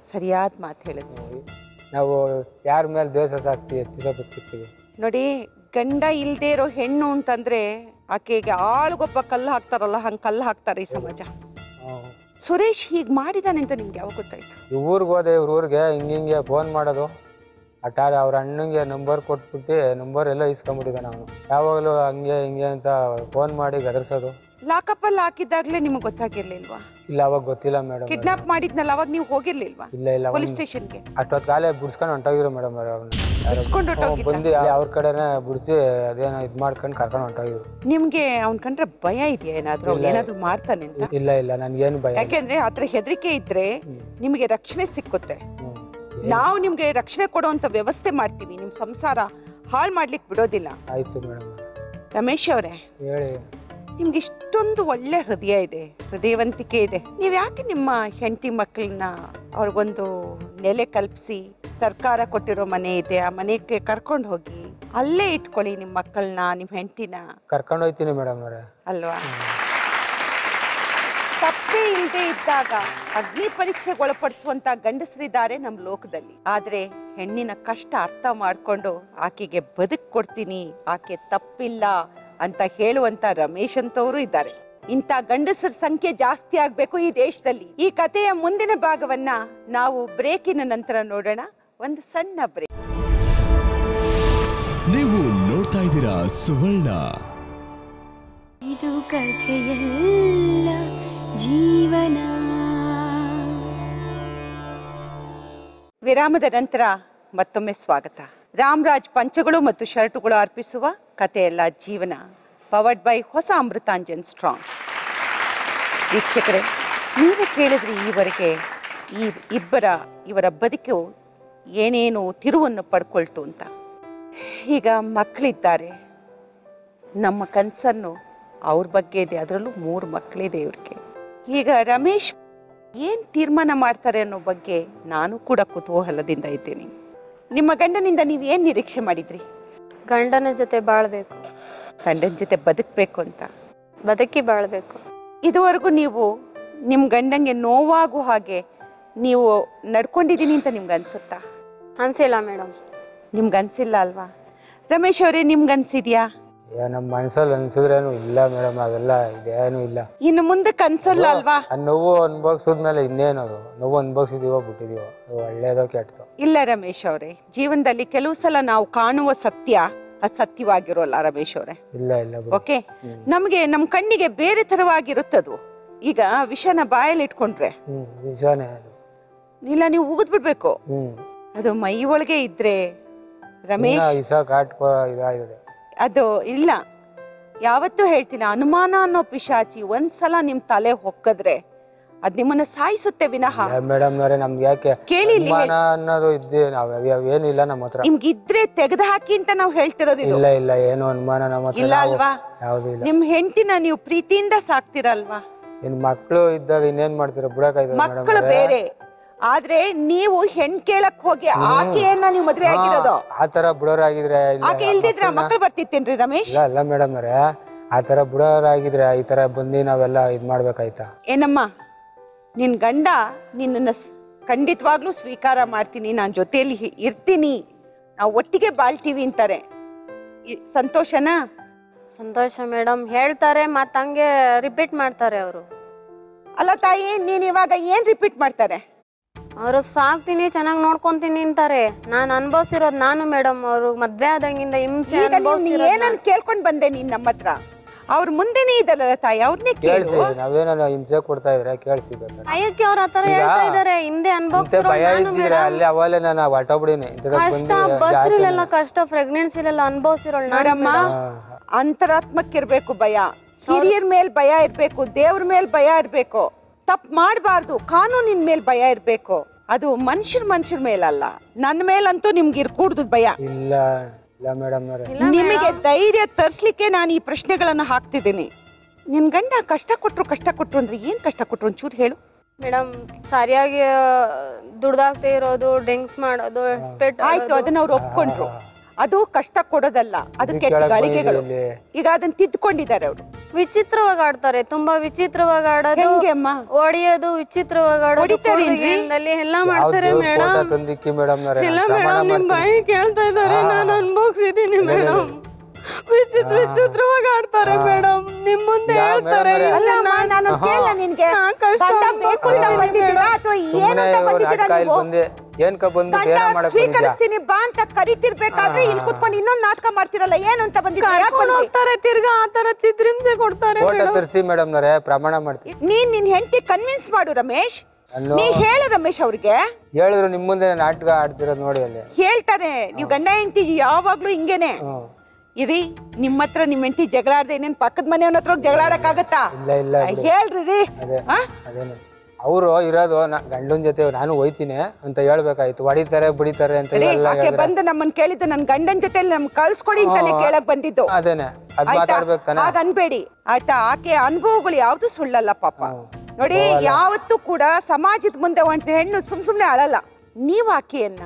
ಸರಿಯಾದ ಮಾತು ಹೇಳಿದ್ವಿ ನಾವು ಯಾರ ಮೇಲೆ ದ್ವೇಷ ಸಾಕ್ತಿ ಎಷ್ಟು ದಿವಸ ಬದುಕಿರ್ತೀವಿ ನೋಡಿ ಗಂಡ ಇಲ್ದೇ ಇರೋ ಹೆಣ್ಣು ಅಂತಂದ್ರೆ ಆಕೆಗೆ ಆಳ್ಗೊಬ್ಬ ಕಲ್ಲು ಹಾಕ್ತಾರಲ್ಲ ಹಂಗೆ ಕಲ್ಲು ಹಾಕ್ತಾರೆ ಈ ಸಮಾಜ ಸುರೇಶ್ ಹೀಗೆ ಮಾಡಿದಾನೆ ಅಂತ ನಿಮ್ಗೆ ಯಾವಾಗ ಗೊತ್ತಾಯ್ತು ಈ ಊರಿಗೆ ಹೋದೆ ಇವ್ರ ಊರಿಗೆ ಹಿಂಗೆ ಹಿಂಗೆ ಫೋನ್ ಮಾಡೋದು ಹಠ ಅವ್ರ ಅಣ್ಣಂಗೆ ನಂಬರ್ ಕೊಟ್ಬಿಟ್ಟು ನಂಬರ್ ಎಲ್ಲ ಇಸ್ಕೊಂಬಿಟ್ಟಿದ್ದಾನೆ ಅವನು ಯಾವಾಗಲೂ ಹಂಗೆ ಹಿಂಗೆ ಅಂತ ಫೋನ್ ಮಾಡಿ ಗದರ್ಸೋದು ಲಾಕಪ್ ಅಲ್ಲಿ ಹಾಕಿದಾಗ್ಲೇ ನಿಮಗೆ ಗೊತ್ತಾಗಿರ್ಲಿಲ್ವಾ ಇಲ್ಲ ಅವಾಗ ಗೊತ್ತಿಲ್ಲ ಮೇಡಮ್ ಕಿಡ್ನಾಪ್ ಮಾಡಿದ್ನಲ್ಲ ಅವಾಗ ನೀವು ಹೋಗಿರ್ಲಿಲ್ವಾ ಇಲ್ಲ ಇಲ್ಲ ಪೊಲೀಸ್ ಸ್ಟೇಷನ್ಗೆ ಅಷ್ಟೊತ್ತು ಕಾಲೇ ಬಿಡ್ಸ್ಕೊಂಡು ಹೊಂಟೋಗಿದ್ರು ಮೇಡಮ್ ಬಿಡ್ಸ್ಕೊಂಡು ಅವ್ನು ಹೊರ್ಟೋಗಿದ್ದ? ಬಂದು ಅವ್ರ ಕಡೆನೇ ಬಿಡಿಸಿ ಅದೇನೋ ಇದು ಮಾಡ್ಕೊಂಡು ಕರ್ಕೊಂಡು ಹೊಂಟೋಗಿದ್ರು ನಿಮ್ಗೆ ಅವ್ನ್ ಕಂಡ್ರೆ ಭಯ ಇದೆಯಾ ಏನಾದ್ರೂ ಅವ್ನು ಇಲ್ಲ. ಏನಾದ್ರು ಮಾಡ್ತಾನೆ ಅಂತ ಇಲ್ಲ ಇಲ್ಲ ನನ್ಗೇನು ಭಯ ಇಲ್ಲ. ಯಾಕೆಂದ್ರೆ ಆತರ ಹೆದರಿಕೆ ಇದ್ರೆ ನಿಮಗೆ ರಕ್ಷಣೆ ಸಿಕ್ಕುತ್ತೆ ಹ್ಮ್. ನಾವು ನಿಮ್ಗೆ ರಕ್ಷಣೆ ಕೊಡುವಂತ ವ್ಯವಸ್ಥೆ ಮಾಡ್ತೀವಿ ನಿಮ್ ಸಂಸಾರ ಹಾಳು ಮಾಡ್ಲಿಕ್ಕೆ ಬಿಡೋದಿಲ್ಲ ಆಯ್ತು ಮೇಡಮ್ ರಮೇಶ್ ಅವರೇ ಹೇಳಿ ನಿಮ್ಗೆ ಇಷ್ಟೊಂದು ಒಳ್ಳೆ ಹೃದಯ ಇದೆ ಹೃದಯವಂತಿಕೆ ಇದೆ ನೀವು ಯಾಕೆ ನಿಮ್ಮ ಹೆಂಡತಿ ಮಕ್ಕಳನ್ನ ಅವ್ರಿಗೊಂದು ನೆಲೆ ಕಲ್ಪಿಸಿ ಸರ್ಕಾರ ಕೊಟ್ಟಿರೋ ಮನೆ ಇದೆ ಆ ಮನೆಗೆ ಕರ್ಕೊಂಡು ಹೋಗಿ ಅಲ್ಲೇ ಇಟ್ಕೊಳ್ಳಿ ನಿಮ್ಮ ಮಕ್ಕಳನ್ನ ನಿಮ್ಮ ಹೆಂಡತಿನ ಕರ್ಕೊಂಡು ಹೋಗ್ತೀನಿ ಮೇಡಮ್ ಅವರೇ ಅಲ್ವಾ ತಪ್ಪೇ ಇಲ್ಲದೆ ಇದ್ದಾಗ ಅಗ್ನಿ ಪರೀಕ್ಷೆಗೆ ಒಳಪಡಿಸುವಂತ ಗಂಡಸರಿದ್ದಾರೆ ನಮ್ಮ ಲೋಕದಲ್ಲಿ ಆದ್ರೆ ಹೆಣ್ಣಿನ ಕಷ್ಟ ಅರ್ಥ ಮಾಡ್ಕೊಂಡು ಆಕೆಗೆ ಬದುಕ್ ಕೊಡ್ತೀನಿ ಆಕೆ ತಪ್ಪಿಲ್ಲ ಅಂತ ಹೇಳುವಂತ ರಮೇಶ್ ಅಂತವರು ಇದ್ದಾರೆ ಇಂಥ ಗಂಡಸರ ಸಂಖ್ಯೆ ಜಾಸ್ತಿ ಆಗ್ಬೇಕು ಈ ದೇಶದಲ್ಲಿ ಈ ಕಥೆಯ ಮುಂದಿನ ಭಾಗವನ್ನ ನಾವು ಬ್ರೇಕಿನ ನಂತರ ನೋಡೋಣ ಒಂದು ಸಣ್ಣ ಬ್ರೇಕ್ ನೀವು ನೋಡ್ತಾ ಇದ್ದೀರಾ ಸುವರ್ಣ ಇದು ಕಥೆಯಲ್ಲ ಜೀವನ ವಿರಾಮದ ನಂತರ ಮತ್ತೊಮ್ಮೆ ಸ್ವಾಗತ ರಾಮರಾಜ್ ಪಂಚಗಳು ಮತ್ತು ಶರ್ಟುಗಳು ಅರ್ಪಿಸುವ ಕಥೆಯಲ್ಲ ಜೀವನ ಪವರ್ಡ್ ಬೈ ಹೊಸ ಅಮೃತಾಂಜನ್ ಸ್ಟ್ರಾಂಗ್ ವೀಕ್ಷಕರೇ ನೀವೇ ಕೇಳಿದ್ರಿ ಈವರೆಗೆ ಈ ಇಬ್ಬರ ಇವರ ಬದುಕು ಏನೇನು ತಿರುವನ್ನು ಪಡ್ಕೊಳ್ತು ಅಂತ ಈಗ ಮಕ್ಕಳಿದ್ದಾರೆ ನಮ್ಮ ಕನಸನ್ನು ಅವ್ರ ಬಗ್ಗೆ ಇದೆ ಅದರಲ್ಲೂ ಮೂರು ಮಕ್ಕಳಿದೆ ಇವ್ರಿಗೆ ಈಗ ರಮೇಶ್ ಏನ್ ತೀರ್ಮಾನ ಮಾಡ್ತಾರೆ ಅನ್ನೋ ಬಗ್ಗೆ ನಾನು ಕೂಡ ಕುತೂಹಲದಿಂದ ಇದ್ದೇನೆ ನಿಮ್ಮ ಗಂಡನಿಂದ ನೀವು ಏನ್ ನಿರೀಕ್ಷೆ ಮಾಡಿದ್ರಿ ಗಂಡನ ಜೊತೆ ಬಾಳ್ಬೇಕು ಗಂಡನ ಜೊತೆ ಬದುಕಬೇಕು ಅಂತ ಬದುಕಿ ಬಾಳ್ಬೇಕು ಇದುವರೆಗೂ ನೀವು ನಿಮ್ಮ ಗಂಡಂಗೆ ನೋವಾಗೋ ಹಾಗೆ ನೀವು ನಡ್ಕೊಂಡಿದ್ದೀನಿ ಅಂತ ನಿಮ್ಗೆ ಅನ್ಸುತ್ತಾ ಅನ್ಸಿಲ್ಲ ಮೇಡಮ್ ನಿಮ್ಗೆ ಅನ್ಸಿಲ್ಲ ಅಲ್ವಾ ರಮೇಶ್ ಅವರೇ ನಿಮ್ಗೆ ಅನ್ಸಿದ್ಯಾ ಏ, ನಮ್ಮ ಮನ್ಸಲ್ಲಿ ಅನ್ಸಿದ್ರೇನು ಇಲ್ಲ ಮೇಡಮ್ ಅವೆಲ್ಲ ಇದೇನು ಇಲ್ಲ ಇನ್ನು ಮುಂದಕ್ಕೆ ಅನ್ಸಲ್ಲ ಅಲ್ವಾ ಆ ನೋವು ಅನ್ಭವಿಸಿದ್ಮೇಲೆ ಇನ್ನೇನದು ನೋವು ಅನ್ಭವಿಸಿದೀವೋ ಬಿಟ್ಟಿದೀವೋ ಅದು ಒಳ್ಳೇದೋ ಕೆಟ್ಟದೋ ಇಲ್ಲ ರಮೇಶ್ ಅವರೇ ಜೀವನದಲ್ಲಿ ಕೆಲವು ಸಲ ನಾವು ಕಾಣುವ ಸತ್ಯ ಅದು ಸತ್ಯವಾಗಿರೋಲ್ಲ ರಮೇಶ್ ಅವರೇ ಇಲ್ಲ ಇಲ್ಲ ಬಿಡು. ಓಕೆ ನಮಗೆ ನಮ್ಮ ಕಣ್ಣಿಗೆ ಬೇರೆ ತರವಾಗಿರುತ್ತದು ಈಗ ವಿಷನ ಬಾಯಲ್ಲಿ ಇಟ್ಕೊಂಡ್ರೆ ಹ್ಮ್ ನಿಜಾನೇ ಅದು ಇಲ್ಲ ನೀವು ಉಗಿದ್ ಬಿಡ್ಬೇಕು ಹ್ಮ್ ಅದು ಮೈ ಒಳಗೆ ಇದ್ರೆ ರಮೇಶ್ ಇನ್ನ ಇಸ ಕಾಟ್ಕೊ ಇದಾಗಿದೆ ಅದು ಇಲ್ಲ ಯಾವತ್ತೂ ಹೇಳ್ತೀನಿ ಅನುಮಾನ ಅನ್ನೋ ಪಿಶಾಚಿ ಒಂದ್ಸಲ ನಿಮ್ ತಲೆ ಹೊಕ್ಕದ್ರೆ ಅದ್ ನಿಮ್ಮನ್ನ ಸಾಯಿಸುತ್ತೆ ವಿನಃ ಮೇಡಮ್ ಅವರೇ ನಮ್ಗೆ ಯಾಕೆ ಕೇಳಿ ಇಲ್ಲಿ ಅನುಮಾನ ಅನ್ನೋದು ಇದ್ದೇ ನಾವ್ ಏನು ಇಲ್ಲ ನಮ್ಮ ಹತ್ರ ನಿಮ್ಗಿದ್ರೆ ತೆಗೆದು ಹಾಕಿ ಅಂತ ನಾವು ಹೇಳ್ತಿರೋದು ಇದು ಇಲ್ಲ ಇಲ್ಲ ಏನು ಅನುಮಾನ ನಮ್ಮ ಹತ್ರ ಇಲ್ಲ ನಾವು- ಅಲ್ವಾ ಯಾವ್ದು ಇಲ್ಲ ನಿಮ್ ಹೆಂಡತಿನ ನೀವು ಪ್ರೀತಿಯಿಂದ ಸಾಕ್ತಿರಲ್ವಾ ಇನ್ ಮಕ್ಳು ಇದ್ದಾಗ ಇನ್ನೇನ್ ಮಾಡ್ತೀರಾ ಬಿಡಕಾಯ್ತದ ಮೇಡಮ್ ಮಕ್ಕಳು ಬೇರೆ ಆದ್ರೆ ನೀವು ಹೆಣ್ ಕೇಳಕ್ ಹೋಗಿ ಆಕೆಯನ್ನ ನೀವು ಮದ್ವೆ ಆಗಿರೋದು ಆ ತರ ಬಿಡೋರಾಗಿದ್ರೆ ಇಲ್ಲ ಆಕೆ ಇಲ್ದಿದ್ರ ಮಕ್ಳನ್ನ- ಮಕ್ಕಳು ಬರ್ತಿತ್ತೇನ್ರಿ ರಮೇಶ್ ಇಲ್ಲ ಇಲ್ಲ ಮೇಡಮ್ ಅವರೇ ಆ ತರ ಬಿಡೋರಾಗಿದ್ರೆ ಈ ತರ ಬಂದು ನಾವೆಲ್ಲ ಇದ್ ಮಾಡ್ಬೇಕಾಯ್ತಾ ಏನಮ್ಮ ನಿನ್ ಗಂಡ ನಿನ್ನನ್ನು ಸ್- ಖಂಡಿತವಾಗ್ಲೂ ಸ್ವೀಕಾರ ಮಾಡ್ತೀನಿ ನಾನು ಜೊತೆಯಲ್ಲಿ ಹಿ- ಇರ್ತೀನಿ ನಾವು ಒಟ್ಟಿಗೆ ಬಾಳ್ತೀವಿ ಅಂತಾರೆ ಇ- ಸಂತೋಷನಾ ಸಂತೋಷ ಮೇಡಮ್ ಹೇಳ್ತಾರೆ ಮತ್ತ ಹಂಗೆ ರಿಪೀಟ್ ಮಾಡ್ತಾರೆ ಅವರು ಅಲ್ಲ ತಾಯಿ ನೀನ್ ಇವಾಗ ಏನ್ ರಿಪೀಟ್ ಮಾಡ್ತಾರೆ ಅವರು ಸಾಕ್ತೀನಿ ಚೆನ್ನಾಗಿ ನೋಡ್ಕೊಂತೀನಿ ಅಂತಾರೆ ನಾನು ಅನ್ಭವಿಸಿರೋದು ನಾನು ಮೇಡಮ್ ಅವರು ಮದ್ವೆ ಆದಂಗಿಂದ ಹಿಂಸೆ ಈಗ ನೀನ್ ಅನುಭವಿಸಿರೋದು ಏನನ್ ಕೇಳ್ಕೊಂಡ್ ಬಂದೆ ನೀನ್ ನಮ್ಮ ಹತ್ರ ಅವ್ರ ಮುಂದೆನೇ ಇದ್ದಲ್ಲ ತಾಯಿ ಅವ್ರನ್ನೇ ಕೇಳಿಸಿ ಕೇಳು ನಾವೇನ ಹಿಂಸೆ ಕೊಡ್ತಾ ಇದ್ರೆ ಕೇಳಿಸಿ ಬೇಕಾದ್ರೆ ಅಯ್ಯಕ್ಕೆ ಅವ್ರ ಆತರ ಈಗ ಹೇಳ್ತಾ ಇದಾರೆ ಹಿಂದೆ ಇಂಥ ಅನ್ಭವಿಸಿರೋ ಭಯ ನಾನು ಇದ್ದಿದ್ರೆ ಮೇಡಮ್ ಅಲ್ಲಿ ಅವಲೇ ನಾನು ಹೊಟ್ಟೋಗ್ಬಿಡಿನಿ ಕಷ್ಟ ಬಸ್ರಿಲೆಲ್ಲ ಕಷ್ಟ ಪ್ರೆಗ್ನೆನ್ಸಿಲೆಲ್ಲ ಅನ್ಭವಿಸಿರೋಳು ನಾನು ನೋಡಮ್ಮ ಅಂತರಾತ್ಮಕ್ಕಿರ್ಬೇಕು ಭಯ ಹಿರಿಯರ ಮೇಲ್ ಭಯ ಇರ್ಬೇಕು ದೇವ್ರ ಮೇಲ್ ಭಯ ಇರ್ಬೇಕು ತಪ್ಪು ಮಾಡಬಾರ್ದು ಕಾನೂನಿನ ಮೇಲ್ ಭಯ ಇರ್ಬೇಕು ಅದು ಮನುಷ್ಯರ್ ಮನುಷ್ಯರ ಮೇಲಲ್ಲ ನನ್ನ ಮೇಲಂತೂ ನಿಮ್ಗೆ ಇರ್ಕೂಡ್ದು ಭಯ ಇಲ್ಲ ಇಲ್ಲ ಮೇಡಮ್ ಅವರೇ ನಿಮಗೆ ಧೈರ್ಯ ತರ್ಸ್ಲಿಕ್ಕೆ ನಾನು ಈ ಪ್ರಶ್ನೆಗಳನ್ನ ಹಾಕ್ತಿದ್ದೀನಿ ನಿನ್ ಗಂಡ ಕಷ್ಟ ಕೊಟ್ರು ಕಷ್ಟ ಕೊಟ್ರು ಅಂದ್ರೆ ಏನ್ ಕಷ್ಟ ಕೊಟ್ರು ಒಂಚೂರು ಹೇಳು ಮೇಡಮ್ ಸರಿಯಾಗಿ ದುಡ್ದಾಗ್ತಾ ಇರೋದು ಡ್ರಿಂಕ್ಸ್ ಮಾಡೋದು ಸ್ಪೆಟ್ ಆಯ್ತು ಅದನ್ನ ಅವ್ರು ಒಪ್ಕೊಂಡ್ರು ಅದು ಕಷ್ಟ ಕೊಡೋದಲ್ಲ ಅದು ಇದಕ್ಕೆ ಕೆಟ್ಟ ಕೆಳಗ್ ಗಳಿಗೆಗಳು ಬಂದಿದೆ ಇಲ್ಲಿ. ಈಗ ಅದನ್ನ ತಿದ್ಕೊಂಡಿದ್ದಾರೆ ಅವರು ವಿಚಿತ್ರವಾಗಿ ಆಡ್ತಾರೆ ತುಂಬಾ ವಿಚಿತ್ರವಾಗಿ ಆಡೋದು ಹೆಂಗೆ ಅಮ್ಮ ಹೊಡಿಯೋದು ವಿಚಿತ್ರವಾಗಿ ಆಡೋದು ಹೊಡಿತಾರೇನ್ರಿ? ಕೋಲ್ಗೇಂದಲ್ಲಿ ಎಲ್ಲ ಯಾವ್ ಮಾಡ್ತಾರೆ ದೇವ್ರ್ ಮೇಡಮ್ ಫೋಟೋ ತಂದಿಕ್ಕಿ ಮೇಡಮ್ ಇಲ್ಲ ಮೇಡಮ್ ನಿಮ್ ಬಾಯಿ ಕೇಳ್ತಾ ಇದಾರೆ ನಾನು ಅನ್ಭೋಗ್ಸಿದೀನಿ ಮೇಡಮ್ ವಿಚಿತ್ರ ವಿಚಿತ್ರವಾಗಿ ಆಡ್ತಾರೆ ಮೇಡಮ್ ನಿಮ್ ಮುಂದೆ ಯಾ ಹೇಳ್ತಾರೆ madam ಅವ್ರೆ? ಅಲ್ಲ ಅಮ್ಮ, ನಾನು ಕೇಳ ನಿನ್ಗೆ ನಾನ್ ಕಷ್ಟ ಗಂಡ ಅನ್ಭವಿಸ್ತಾ ಬೇಕು ಅಂತ ಇದೀನಿ ಬಂದಿದ್ದೀರಾ ಮೇಡಮ್. ಅಥವಾ ಏನು ಸುಮ್ಮನೆ ಅಂತ ಬಂದಿದ್ದೀರಾ ನಾಟಕ ಇಲ್ಲಿ ನೀವು ಬಂದೆ ಏನ್ಕ ಬಂದ್ಬಿಟ್ಟು ಗಂಡ ಏನೋ ಮಾಡಕ್ ಬಂದಿದ್ಯಾ ಸ್ವೀಕರಿಸ್ತೀನಿ ಬಾ ಅಂತ ಕರಿತಿರ್ಬೇಕಾದ್ರೆ ಇಲ್ಲಿ ಕುತ್ಕೊಂಡು ಇನ್ನೊಂದ್ ನಾಟಕ ಮಾಡ್ತಿರಲ್ಲ ಏನು ಅಂತ ಬಂದಿದ್ದೀರಾ ಯಾಕ್ ಕರ್ಕೊಂಡು ಬಂದ್ರಿ? ಹೋಗ್ತಾರೆ ತಿರ್ಗಾ ಆತರ ಚಿತ್ರಿಂಸೆ ಕೊಡ್ತಾರೆ ಫೋಟೋ ತರಿಸಿ ಮೇಡಮ್ನವ್ರೆ ಪ್ರಮಾಣ ಮಾಡ್ತೀನಿ ನೀನ್ ನಿನ್ ಹೆಂಡತಿ ಕನ್ವಿನ್ಸ್ ಮಾಡು ರಮೇಶ್ ಅಲ್ಲೋ. ನೀ ಹೇಳು ರಮೇಶ್ ಅವ್ರಿಗೆ ಹೇಳಿದ್ರು ನಿಮ್ ಮುಂದೆ ನಾಟಕ ಆಡ್ತಿರೋದು ನೋಡಿ ಅಲ್ಲಿ ಹೇಳ್ತಾರೆ ನೀವು ಗಂಡ ಹೆಂಡತಿ ಯಾವಾಗ್ಲೂ ಹಿಂಗೇನೆ ಹ್ಮ್ ಇರಿ ನಿಮ್ಮ ಹತ್ರ ನಿಮ್ಮ ಹೆಂಡತಿ ಜಗಳ ಆಡ್ದೆ ಇನ್ನೇನ್ ಪಕ್ಕದ ಮನೆಯವನ ಹತ್ರ ಹೋಗಿ ಜಗಳ ಆಡಕ್ಕಾಗತ್ತಾ ಇಲ್ಲ ಇಲ್ಲ ಬಿಡಿ. ಹೇಳ್ರಿ ರೀ ಅದೇ ಆ? ಅದೇನೆ ಅವರು ಇರೋದು ನಾ ಗಂಡನ ಜೊತೆ ನಾನು ಹೋಯ್ತೀನಿ ಅಂತ ಹೇಳ್ಬೇಕಾಯ್ತು ಹೊಡಿತಾರೆ ಬಿಡಿತಾರೆ ಅಂತ ರೀ, ಎಲ್ಲ ಆಕೆ ಹೇಳಿದ್ರೆ ಬಂದು ನಮ್ಮನ್ ಕೇಳಿದ್ದು ನನ್ ಗಂಡನ್ ಜೊತೆ ನಮ್ ಕಳ್ಸ್ಕೊಡಿ ಅಂತಾನೆ ಕೇಳಕ್ ಬಂದಿದ್ದು ಅದೇನೆ ಅದ್ ಆಯ್ತಾ ಮಾತಾಡ್ಬೇಕು ತಾನೆ ಹಾಗ ಅನ್ಬೇಡಿ ಆಯ್ತಾ ಆಕೆ ಅನುಭವಗಳು ಯಾವ್ದು ಸುಳ್ಳಲ್ಲ ಪಾಪ ನೋಡಿ ಯಾವತ್ತೂ ಕೂಡ ಸಮಾಜದ ಮುಂದೆ ಒಂದ್ ಹೆಣ್ಣು ಸುಮ್ ಸುಮ್ನೆ ಅಳಲ್ಲ ನೀವ್ ಆಕೆಯನ್ನ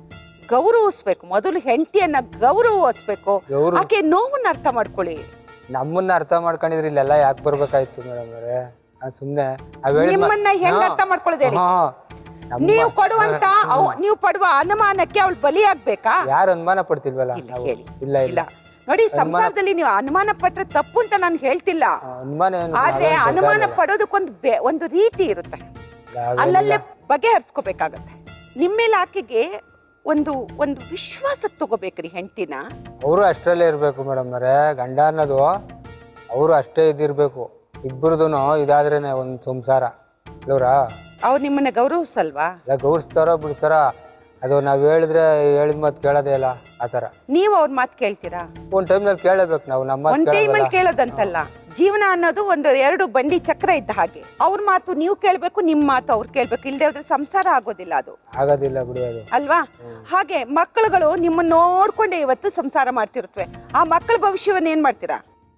ಗೌರವಿಸ್ಬೇಕು ಮೊದಲು ಹೆಂಡತಿಯನ್ನ ಗೌರವಿಸ್ಬೇಕು ಗೌರವ- ಆಕೆ ನೋವನ್ನ ಅರ್ಥ ಮಾಡ್ಕೊಳ್ಳಿ ನಮ್ಮನ್ನ ಅರ್ಥ ಮಾಡ್ಕೊಂಡಿದ್ರೆ ಇಲ್ಲೆಲ್ಲ ಯಾಕೆ ಬರ್ಬೇಕಾಯ್ತು ಮೇಡಮ್ ಅವರೇ ನಾನು ಸುಮ್ನೆ ನಾವ್ ಹೇಳಿದ್ ಮಾ- ನಿಮ್ಮನ್ನ ಹೆಂಗ್ ಹಾ. ಅರ್ಥ ಮಾಡ್ಕೊಳ್ಳೋದು ಹೇಳಿ? ಹಾ. ನಮ್ಮ- ನೀವು ಕೊಡುವಂತ ಅವ್- ನೀವು ಪಡುವ ಅನುಮಾನಕ್ಕೆ ಅವಳು ಬಲಿಯಾಗ್ಬೇಕಾ ಯಾರು ಅನುಮಾನ ಪಡ್ತಿಲ್ವಲ್ಲ ಇಲ್ಲ ನಾವು ಹೇಳಿ ಇಲ್ಲ ಇಲ್ಲ ಇಲ್ಲ ನೋಡಿ ಸಂಸಾರದಲ್ಲಿ ನೀವು ಅನುಮಾನ ಪಟ್ರೆ ತಪ್ಪು ಅಂತ ನಾನು ಹೇಳ್ತಿಲ್ಲ ಆ, ಅನುಮಾನ ಏನು ಆದ್ರೆ ನಾವೇನ್ ಅನುಮಾನ ದೊಡ್ಡವ್ರಲ್ಲ. ಪಡೋದಕ್ಕೊಂದು ಬೆ- ಒಂದು ರೀತಿ ಇರುತ್ತೆ ನಾವೇನಿಲ್ಲ. ಅಲ್ಲಲ್ಲೇ ಬಗೆಹರಿಸ್ಕೋಬೇಕಾಗತ್ತೆ ನಿಮ್ಮೇಲೆ ಆಕೆಗೆ ಒಂದು ಒಂದು ವಿಶ್ವಾಸಕ್ಕೆ ತಗೋಬೇಕ್ರಿ ಹೆಂಡತಿನ ಅವರು ಅಷ್ಟರಲ್ಲೇ ಇರ್ಬೇಕು ಮೇಡಮ್ ಅವರೇ ಗಂಡ ಅನ್ನೋದು ಅವರು ಅಷ್ಟೇ ಇದಿರ್ಬೇಕು ಇಬ್ಬರದು ಇದಾದ್ರೇನೆ ಒಂದ್ ಸಂಸಾರ ಇಲ್ಲವ್ರಾ ಅವ್ರು ನಿಮ್ಮನ್ನ ಗೌರವಿಸಲ್ವಾ ಇಲ್ಲ ಗೌರವಿಸ್ತಾರೋ ಬಿಡ್ತಾರ ಅದು ನಾವ್ ಹೇಳಿದ್ರೆ ಹೇಳಿದ ಮಾತು ಕೇಳೋದೇ ಇಲ್ಲ ಆತರ ನೀವು ಅವ್ರ ಮಾತು ಕೇಳ್ತೀರಾ ಒಂದ್ ಟೈಮ್ನಲ್ಲಿ ಕೇಳಬೇಕು ನಾವು ನಮ್ಮ ಮಾತು ಒಂದ್ ಟೈಮಲ್ಲಿ ಕೇಳೋದಲ್ಲ ಕೇಳೋದಂತಲ್ಲ ಜೀವನ ಅನ್ನೋದು ಒಂದು ಎರಡು ಬಂಡಿ ಚಕ್ರ ಇದ್ದ ಹಾಗೆ ಅವ್ರ ಮಾತು ನೀವು ಕೇಳ್ಬೇಕು ನಿಮ್ ಮಾತು ಅವ್ರು ಕೇಳ್ಬೇಕು ಇಲ್ದೇ ಹೋದ್ರೆ ಸಂಸಾರ ಆಗೋದಿಲ್ಲ ಅದು ಆಗೋದಿಲ್ಲ ಬಿಡಿ ಅದು ಅಲ್ವಾ ಹಾಗೆ ಮಕ್ಕಳುಗಳು ನಿಮ್ಮನ್ನ ನೋಡ್ಕೊಂಡೆ ಇವತ್ತು ಸಂಸಾರ ಮಾಡ್ತಿರುತ್ತವೆ ಆ ಮಕ್ಕಳ ಭವಿಷ್ಯವನ್ನ ಏನ್ ಮಾಡ್ತೀರಾ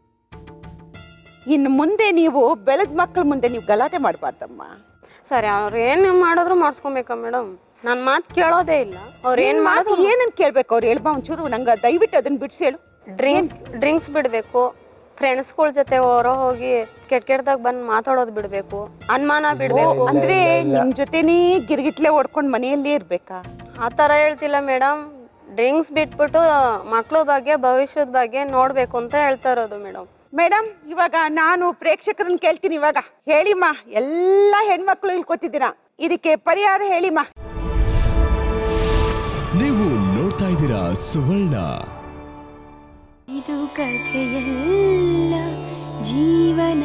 ಇನ್ನು ಮುಂದೆ ನೀವು ಬೆಳೆದ ಮಕ್ಕಳ ಮುಂದೆ ನೀವು ಗಲಾಟೆ ಮಾಡಬಾರ್ದಮ್ಮ ಸರಿ ಅವ್ರು ಏನ್ ಮಾಡಿದ್ರು ಮಾಡಿಸ್ಕೊಬೇಕಾ ಮೇಡಮ್ ನನ್ ಮಾತ್ ಕೇಳೋದೇ ಇಲ್ಲ ಅವ್ರು ಏನ್ ಮಾತು ಮಾಡಿದ್ರು ಏನಂತ ಕೇಳ್ಬೇಕು ಅವ್ರು ಹೇಳ್ಬಾ ಒಂಚೂರು ನಂಗೆ ದಯವಿಟ್ಟು ಅದನ್ನ ಬಿಡಿಸಿ ಹೇಳು ಡ್ರಿಂಕ್ಸ್ ಡ್ರಿಂಕ್ಸ್ ಬಿಡಬೇಕು ಫ್ರೆಂಡ್ಸ್ಗಳ ಜೊತೆ ಹೊರ ಹೋಗಿ ಕೆಟ್ಟ ಕೆಟ್ಟದಾಗ ಬಂದು ಮಾತಾಡೋದು ಬಿಡಬೇಕು ಅನುಮಾನ ಬಿಡಬೇಕು ಅಂದ್ರೆ ನಿಮ್ ಜೊತೆನೇ ಗಿರ್ಗಿಟ್ಲೆ ಓಡ್ಕೊಂಡ್ ಮನೆಯಲ್ಲೇ ಇರ್ಬೇಕಾ ಆ ಥರ ಹೇಳ್ತಿಲ್ಲ ಮೇಡಮ್ ಡ್ರಿಂಕ್ಸ್ ಬಿಟ್ಬಿಟ್ಟು ಮಕ್ಳ ಬಗ್ಗೆ ಭವಿಷ್ಯದ ಬಗ್ಗೆ ನೋಡ್ಬೇಕು ಅಂತ ಹೇಳ್ತಾ ಇರೋದು ಮೇಡಮ್ ಮೇಡಮ್ ಇವಾಗ ನಾನು ಪ್ರೇಕ್ಷಕರನ್ನ ಕೇಳ್ತೀನಿ ಇವಾಗ ಹೇಳಿಮ್ಮ ಎಲ್ಲ ಹೆಣ್ಮಕ್ಳು ಇಲ್ಲಿ ಕೂತಿದ್ದೀರಾ ಇದಕ್ಕೆ ಪರಿಹಾರ ಹೇಳಿಮ್ಮ ನೀವು ನೋಡ್ತಾ ಇದ್ದೀರಾ ಸುವರ್ಣ ಇದು ಕಥೆಯಲ್ಲ ಜೀವನ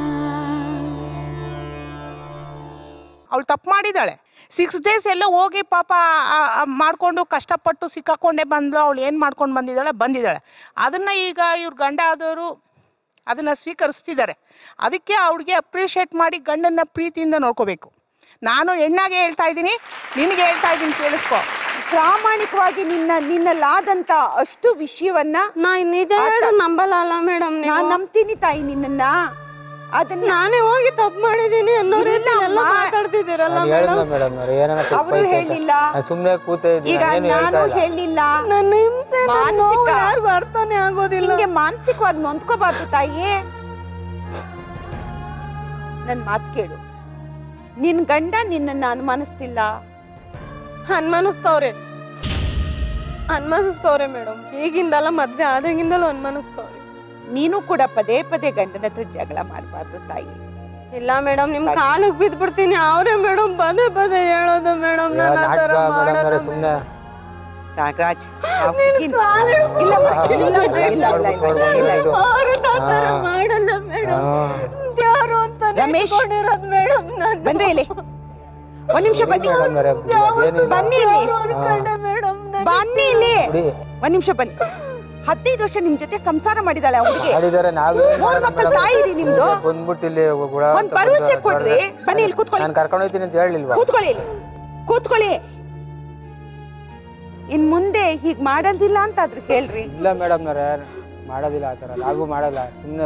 ಅವಳು ತಪ್ಪು ಮಾಡಿದಾಳೆ ಸಿಕ್ಸ್ ಡೇಸ್ ಎಲ್ಲ ಹೋಗಿ ಪಾಪ ಆ- ಆ ಮಾಡ್ಕೊಂಡು ಕಷ್ಟಪಟ್ಟು ಸಿಕ್ಕಾಕೊಂಡೇ ಬಂದ್ಲು ಅವಳು ಏನು ಮಾಡ್ಕೊಂಡು ಬಂದಿದ್ದಾಳೆ ಬಂದಿದ್ದಾಳೆ ಅದನ್ನು ಈಗ ಇವ್ರ ಗಂಡ ಆದವರು ಅದನ್ನು ಸ್ವೀಕರಿಸ್ತಿದ್ದಾರೆ ಅದಕ್ಕೆ ಅವ್ಳಿಗೆ ಅಪ್ರಿಷಿಯೇಟ್ ಮಾಡಿ ಗಂಡನ್ನ ಪ್ರೀತಿಯಿಂದ ನೋಡ್ಕೋಬೇಕು ನಾನು ಹೆಣ್ಣಾಗೆ ಹೇಳ್ತಾ ಇದ್ದೀನಿ ನಿನಗೆ ಹೇಳ್ತಾ ಇದ್ದೀನಿ ಕೇಳಿಸ್ಕೊ ಪ್ರಾಮಾಣಿಕವಾಗಿ ನಿನ್ನ ನಿನ್ನಲ್ಲಾದಂತ ಅಷ್ಟು ವಿಷಯವನ್ನ ನಾ ನಿಜ ಹೇಳಿ ನಂಬಲ್ಲ ಅಲ್ಲ ಮೇಡಮ್ ನಾನ್ ನಂಬ್ತೀನಿ ತಾಯಿ ನಿನ್ನನ್ನ ಅದನ್ನ ನಾನೇ ಹೋಗಿ ತಪ್ಪು ಮಾಡಿದೀನಿ ಅನ್ನೋ ರೀತಿ ಎಲ್ಲ ಇಲ್ಲಮ್ಮ. ಮಾತಾಡ್ತಿದ್ದೀರಲ್ಲ ನಾನು ಹೇಳ್ದ ಮೇಡಮ್ ಅವ್ರೆ ಏನಾರ ಅವರು ತಪ್ಪೈತೆ ಅಂತ ಹೇಳಿಲ್ಲ ನಾನು ಸುಮ್ಮನೆ ಕೂತೇ ಇದ್ದೀನಿ ಈಗ ಏನು ಹೇಳ್ತಾ ನಾನು ಇಲ್ಲ ಹೇಳಿಲ್ಲ ನನ್ನ ಹಿಂಸೆ ನನ್ನ ನೋವು ಮಾನಸಿಕ. ಯಾರಿಗೂ ಅರ್ಥನೇ ಆಗೋದಿಲ್ಲ ನಿಂಗೆ ಮಾನಸಿಕವಾಗಿ ನೊಂದ್ಕೋಬಾರ್ದು ತಾಯಿ ನನ್ ಮಾತು ಕೇಳು ನಿನ್ ಗಂಡ ನಿನ್ನನ್ನ ಅನುಮಾನಿಸ್ತಿಲ್ಲ ಅನ್ಮಾನಿಸ್ತವ್ರೆ ಅನ್ಮಾನಿಸ್ತವ್ರೆ ಮೇಡಮ್ ಈಗಿಂದಲ್ಲ ಮದ್ವೆ ಆದಾಗಿಂದಲೂ ಅನ್ಮಾನಿಸ್ತವ್ರೆ ನೀನು ಕೂಡ ಪದೇ ಪದೇ ಗಂಡನ ಹತ್ರ ಜಗಳ ಮಾಡಬಾರ್ದು ತಾಯಿ ಇಲ್ಲ ಮೇಡಮ್ ನಿಮ್ ಕಾಲಿಗೆ ಬಿದ್ಬಿಡ್ತೀನಿ ಅವ್ರೇ ಮೇಡಮ್ ಪದೇ ಪದೇ ಹೇಳೋದು ಮೇಡಮ್ ಯಾವ ನನ್ನ ನಾಟಕ ತರ ಮೇಡಮ್ ಅವರೇ ಮಾಡಲ್ಲ ಸುಮ್ಮನೆ ನಾಗರಾಜ್ ಆ ಹುಡ್ಗಿನ- ಇಲ್ಲ, ಇಲ್ಲ, ಇಲ್ಲ, ಇಲ್ಲ, ಇಲ್ಲ, ಇಲ್ಲ, ಇಲ್ಲ, ಇಲ್ಲ. ಅವ್ರನ್ನ ಆ ಥರ ಮಾಡಲ್ಲ ಮೇಡಮ್ ಯಾರು ಅಂತ ರಮೇಶ್. ನೆನ್ಸ್ಕೊಂಡಿರೋದು ಮೇಡಮ್ ನಾನು ಬನ್ರಿ ಇಲ್ಲಿ ಒಂದ್ ನಿಮಿಷ ಬನ್ನಿ ಮೇಡಮ್ ಅವರೇ ಅದೇನಿಲ್ಲ ಬನ್ನಿ ಇಲ್ಲಿ ಅನ್ಕೊಂಡೆ ಮೇಡಮ್ ಬನ್ನಿ ಇಲ್ಲಿ ಬಿಡಿ ಒಂದ್ ನಿಮಿಷ ಬನ್ನಿ ಹದಿನೈದು ವರ್ಷ ನಿಮ್ ಜೊತೆ ಸಂಸಾರ ಮಾಡಿದಾಳೆ ಆ ಹುಡುಗಿ ಮಾಡಿದಾರೆ ನಾವೇ ಮೂರ್ ಮಕ್ಳು ತಾಯಿ ರೀ ನಿಮ್ದು ಬಂದ್ಬಿಟ್ಟು ಇಲ್ಲಿ ಗುಳ ಒಂದ್ ಭರವಸೆ ಕೊಡ್ರಿ ಬನ್ನಿ ಇಲ್ಲಿ ಕೂತ್ಕೊಳ್ಳಿ ನಾನು ಕರ್ಕೊಂಡು ಹೋಗ್ತೀನಿ ಅಂತ ಹೇಳಿಲ್ವಾ ಕೂತ್ಕೊಳ್ಳಿ ಇಲ್ಲಿ ಕೂತ್ಕೊಳ್ಳಿ ಇನ್ ಮುಂದೆ ಹೀಗ್ ಮಾಡೋದಿಲ್ಲ ಅಂತ ಆದ್ರೂ ಹೇಳ್ರಿ ಇಲ್ಲ ಮೇಡಮ್ ನವ್ರೆ ಮಾಡೋದಿಲ್ಲ ಆ ಥರ ನಾವು ಮಾಡಲ್ಲ ಸುಮ್ಮನೆ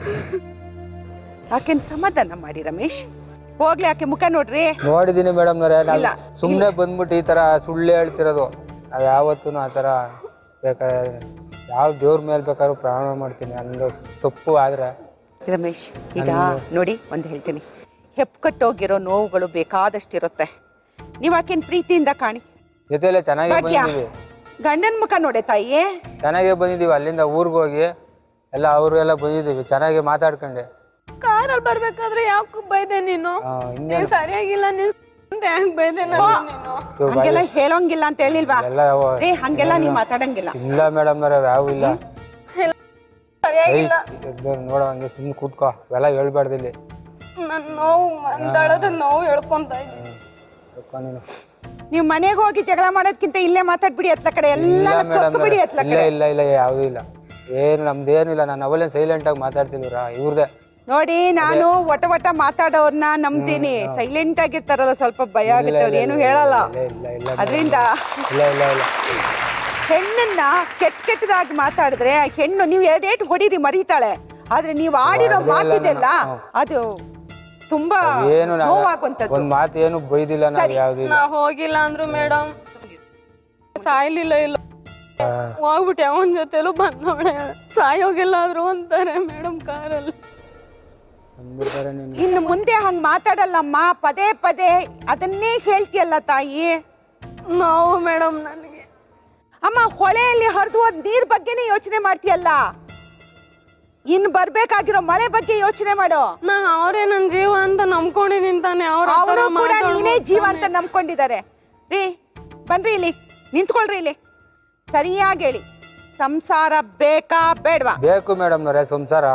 ಆಕೆನ್ ಸಮಾಧಾನ ಮಾಡಿ ರಮೇಶ್ ಹೋಗ್ಲಿ ಆಕೆ ಮುಖ ನೋಡ್ರಿ ನೋಡಿದೀನಿ ಮೇಡಮ್ ನವ್ರೆ ಇಲ್ಲ. ನಾನು ಸುಮ್ಮನೆ ಬಂದ್ಬಿಟ್ಟು ಈ ಥರ ಸುಳ್ಳು ಹೇಳ್ತಿರೋದು ನಾವು ಯಾವತ್ತೂ ಆ ಥರ ಬೇಕಾದ್ರೆ ಯಾವ ದೇವ್ರ ಮೇಲೆ ಬೇಕಾದ್ರೂ ಪ್ರಾಣ ಮಾಡ್ತೀನಿ ನಂದು ತಪ್ಪು ಆದ್ರೆ ರಮೇಶ್ ಈಗ ನೋಡಿ ಒಂದು ಹೇಳ್ತೀನಿ ಹೆಪ್ಕಟ್ಟೋಗಿರೋ ನೋವುಗಳು ಬೇಕಾದಷ್ಟಿರುತ್ತೆ ನೀವು ಆಕಿನ ಪ್ರೀತಿಯಿಂದ ಕಾಣಿ ಜೊತೆಲೆ ಚೆನ್ನಾಗೇ ಭಾಗ್ಯ ಬಂದಿದ್ದೀವಿ ಗಂಡನ ಮುಖ ನೋಡೆ ತಾಯಿಯೇ ಚೆನ್ನಾಗೇ ಬಂದಿದ್ದೀವಿ ಅಲ್ಲಿಂದ ಊರಿಗೆ ಹೋಗಿ ಎಲ್ಲ ಅವರು ಎಲ್ಲ ಬಂದಿದ್ದೀವಿ ಚೆನ್ನಾಗಿ ಮಾತಾಡ್ಕೊಂಡೆ ಕಾರಲ್ಲಿ ಬರ್ಬೇಕಾದ್ರೆ ಯಾಕೆ ಬೈದೆ ನೀನು ಆ, ನೀನ್ ಇನ್ನೇನು ಸರಿಯಾಗಿಲ್ಲ ನೀನ್ ಹೆಂಗ್ ಬೈದೆ ನಾನು ನೀನು ಚೂರು ಬಾಯಿ- ಹಂಗೆಲ್ಲ ಹೇಳೋಂಗಿಲ್ಲ ಅಂತ ಹೇಳಿಲ್ವಾ ಎಲ್ಲ ಅವ- ರೀ ಹಂಗೆಲ್ಲ ನೀವು ಮಾತಾಡಂಗಿಲ್ಲ ಇಲ್ಲ ಮೇಡಮ್ ಯಾವ ಇಲ್ಲ ಸರಿಯಾಗಿಲ್ಲ ನೋಡೋ ಹಂಗೆ ಸುಮ್ಮನೆ ಕೂತ್ಕೋ ಅವೆಲ್ಲ ಹೇಳ್ಬಾರ್ದು ಇಲ್ಲಿ ನನ್ ನೋವು ಮಂದಾಳದ ನೋವು ಹೇಳ್ಕೊಂತ ಇದ್ದೀನಿ ಕೂತ್ಕೊ ನೀನು ನೀವು ಮನೆಗೆ ಹೋಗಿ ಜಗಳ ಮಾಡೋದ್ಕಿಂತ ಇಲ್ಲೇ ಮಾತಾಡ್ಬಿಡಿ ಎತ್ಲ ಕಡೆ ಇಲ್ಲ ಎಲ್ಲ ಮೇಡಮ್ ಬಿಡಿ ಎತ್ಲ ಇಲ್ಲ ಕಡೆ ಇಲ್ಲ ಇಲ್ಲ ಯಾವುದೂ ಇಲ್ಲ ಏನು ನಮ್ದೇನಿಲ್ಲ ನಾನು ಅವಲೇ ಸೈಲೆಂಟ್ ಆಗಿ ಮಾತಾಡ್ತಿಲ್ವ್ರಾ ಇವ್ರದೇ ನೋಡಿ ನಾನು ಒಟ ಒಟ ಮಾತಾಡೋರ್ನ ನಂಬ್ತೀನಿ ಸೈಲೆಂಟ್ ಆಗಿರ್ತಾರಲ್ಲ ಸ್ವಲ್ಪ ಭಯ ಆಗುತ್ತೆ ಅವ್ರು ಏನು ಹೇಳಲ್ಲ ಇಲ್ಲ ಇಲ್ಲ ಇಲ್ಲ ಅದರಿಂದ ಇಲ್ಲ ಇಲ್ಲ ಇಲ್ಲ ಹೆಣ್ಣನ್ನ ಕೆಟ್ಟ ಕೆಟ್ಟದಾಗಿ ಮಾತಾಡಿದ್ರೆ ಆ ಹೆಣ್ಣು ನೀವು ಎರಡೇಟ್ ಹೊಡೀರಿ ಮರೀತಾಳೆ ಆದ್ರೆ ನೀವು ಆಡಿರೋ ಮಾತಿದೆಲ್ಲ ಅದು ತುಂಬಾ ಏನು ನಾನು ನೋವಾಗುವಂಥದ್ದು ಒಂದ್ ಮಾತು ಏನು ಬೈದಿಲ್ಲ ನಾವು ಯಾವ್ದು ಇಲ್ಲ ನಾ ಹೋಗಿಲ್ಲ ಅಂದ್ರು ಮೇಡಮ್ ಸಾಯ್ಲಿಲ್ಲ ಇಲ್ಲ ಹೋಗ್ಬಿಟ್ಟು ಅವನ ಜೊತೆಲೂ ಬಂದವಳೆ ಸಾಯೋಗಿಲ್ಲ ಆದ್ರು ಅಂತಾರೆ ಮೇಡಮ್ ಕಾರಲ್ಲಿ ಅಂದ್ಬಿಡ್ತಾರೆ ನೀನು ಇನ್ನು ಮುಂದೆ ಹಂಗ್ ಮಾತಾಡಲ್ಲಮ್ಮ ಪದೇ ಪದೇ ಅದನ್ನೇ ಹೇಳ್ತೀಯಲ್ಲ ತಾಯಿ ನೋವು ಮೇಡಮ್ ನನಗೆ ಅಮ್ಮ ಹೊಳೆಯಲ್ಲಿ ಹರಿದು ಹೋದ್ ನೀರ್ ಬಗ್ಗೆನೇ ಯೋಚನೆ ಮಾಡ್ತೀಯಲ್ಲ ಇನ್ ಬರ್ಬೇಕಾಗಿರೋ ಮಳೆ ಬಗ್ಗೆ ಯೋಚನೆ ಮಾಡು ನಾ ಅವರೇ ನನ್ನ ಜೀವ ಅಂತ ನಂಬ್ಕೊಂಡಿದ್ದೀನಿ ತಾನೆ ಅವ್ರ ಅವರು ಕೂಡ ನೀನೇ ಜೀವ ಅಂತ ನಂಬ್ಕೊಂಡಿದ್ದಾರೆ ರೀ ಬನ್ರಿ ಇಲ್ಲಿ ನಿಂತ್ಕೊಳ್ರಿ ಇಲ್ಲಿ ಸರಿಯಾಗಿ ಹೇಳಿ ಸಂಸಾರ ಬೇಕಾ ಬೇಡ್ವಾ ಬೇಕು ಮೇಡಮ್ ನವರೇ ಸಂಸಾರ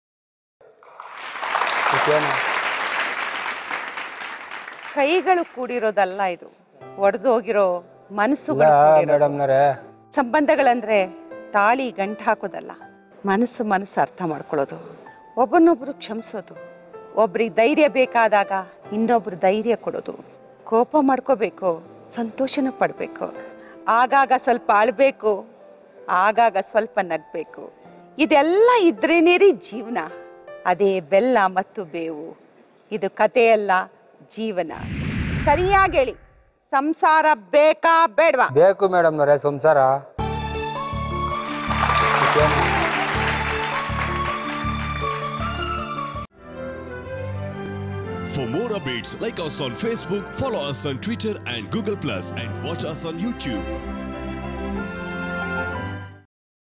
ಇದಕ್ಕೇನು? ಕೈಗಳು ಕೂಡಿರೋದಲ್ಲ ಇದು ಒಡೆದೋಗಿರೋ ಇಲ್ಲ ಮನಸ್ಸುಗಳು ಕೂಡಿರೋದು. ಮೇಡಮ್ ನವರೇ ಸಂಬಂಧಗಳಂದ್ರೆ ತಾಳಿ ಗಂಟು ಹಾಕೋದಲ್ಲ ಮನಸ್ಸು ಮನಸ್ಸು ಅರ್ಥ ಮಾಡ್ಕೊಳ್ಳೋದು ಒಬ್ಬನೊಬ್ರು ಕ್ಷಮಿಸೋದು ಒಬ್ರಿಗೆ ಧೈರ್ಯ ಬೇಕಾದಾಗ ಇನ್ನೊಬ್ರು ಧೈರ್ಯ ಕೊಡೋದು ಕೋಪ ಮಾಡ್ಕೋಬೇಕು ಸಂತೋಷನ ಪಡಬೇಕು ಆಗಾಗ ಸ್ವಲ್ಪ ಅಳ್ಬೇಕು ಆಗಾಗ ಸ್ವಲ್ಪ ನಗ್ಬೇಕು ಇದೆಲ್ಲ ಇದ್ರೇನೇ ರೀ ಜೀವನ ಅದೇ ಬೆಲ್ಲ ಮತ್ತು ಬೇವು ಇದು ಕಥೆಯಲ್ಲ ಜೀವನ ಸರಿಯಾಗಿ ಹೇಳಿ ಸಂಸಾರ ಬೇಕಾ ಬೇಡ್ವಾ ಬೇಕು ಮೇಡಮ್ ನವರೇ ಸಂಸಾರ ಇದಕ್ಕೇನು? For more updates, like us on Facebook, follow us on Twitter and Google Plus, and watch us on YouTube.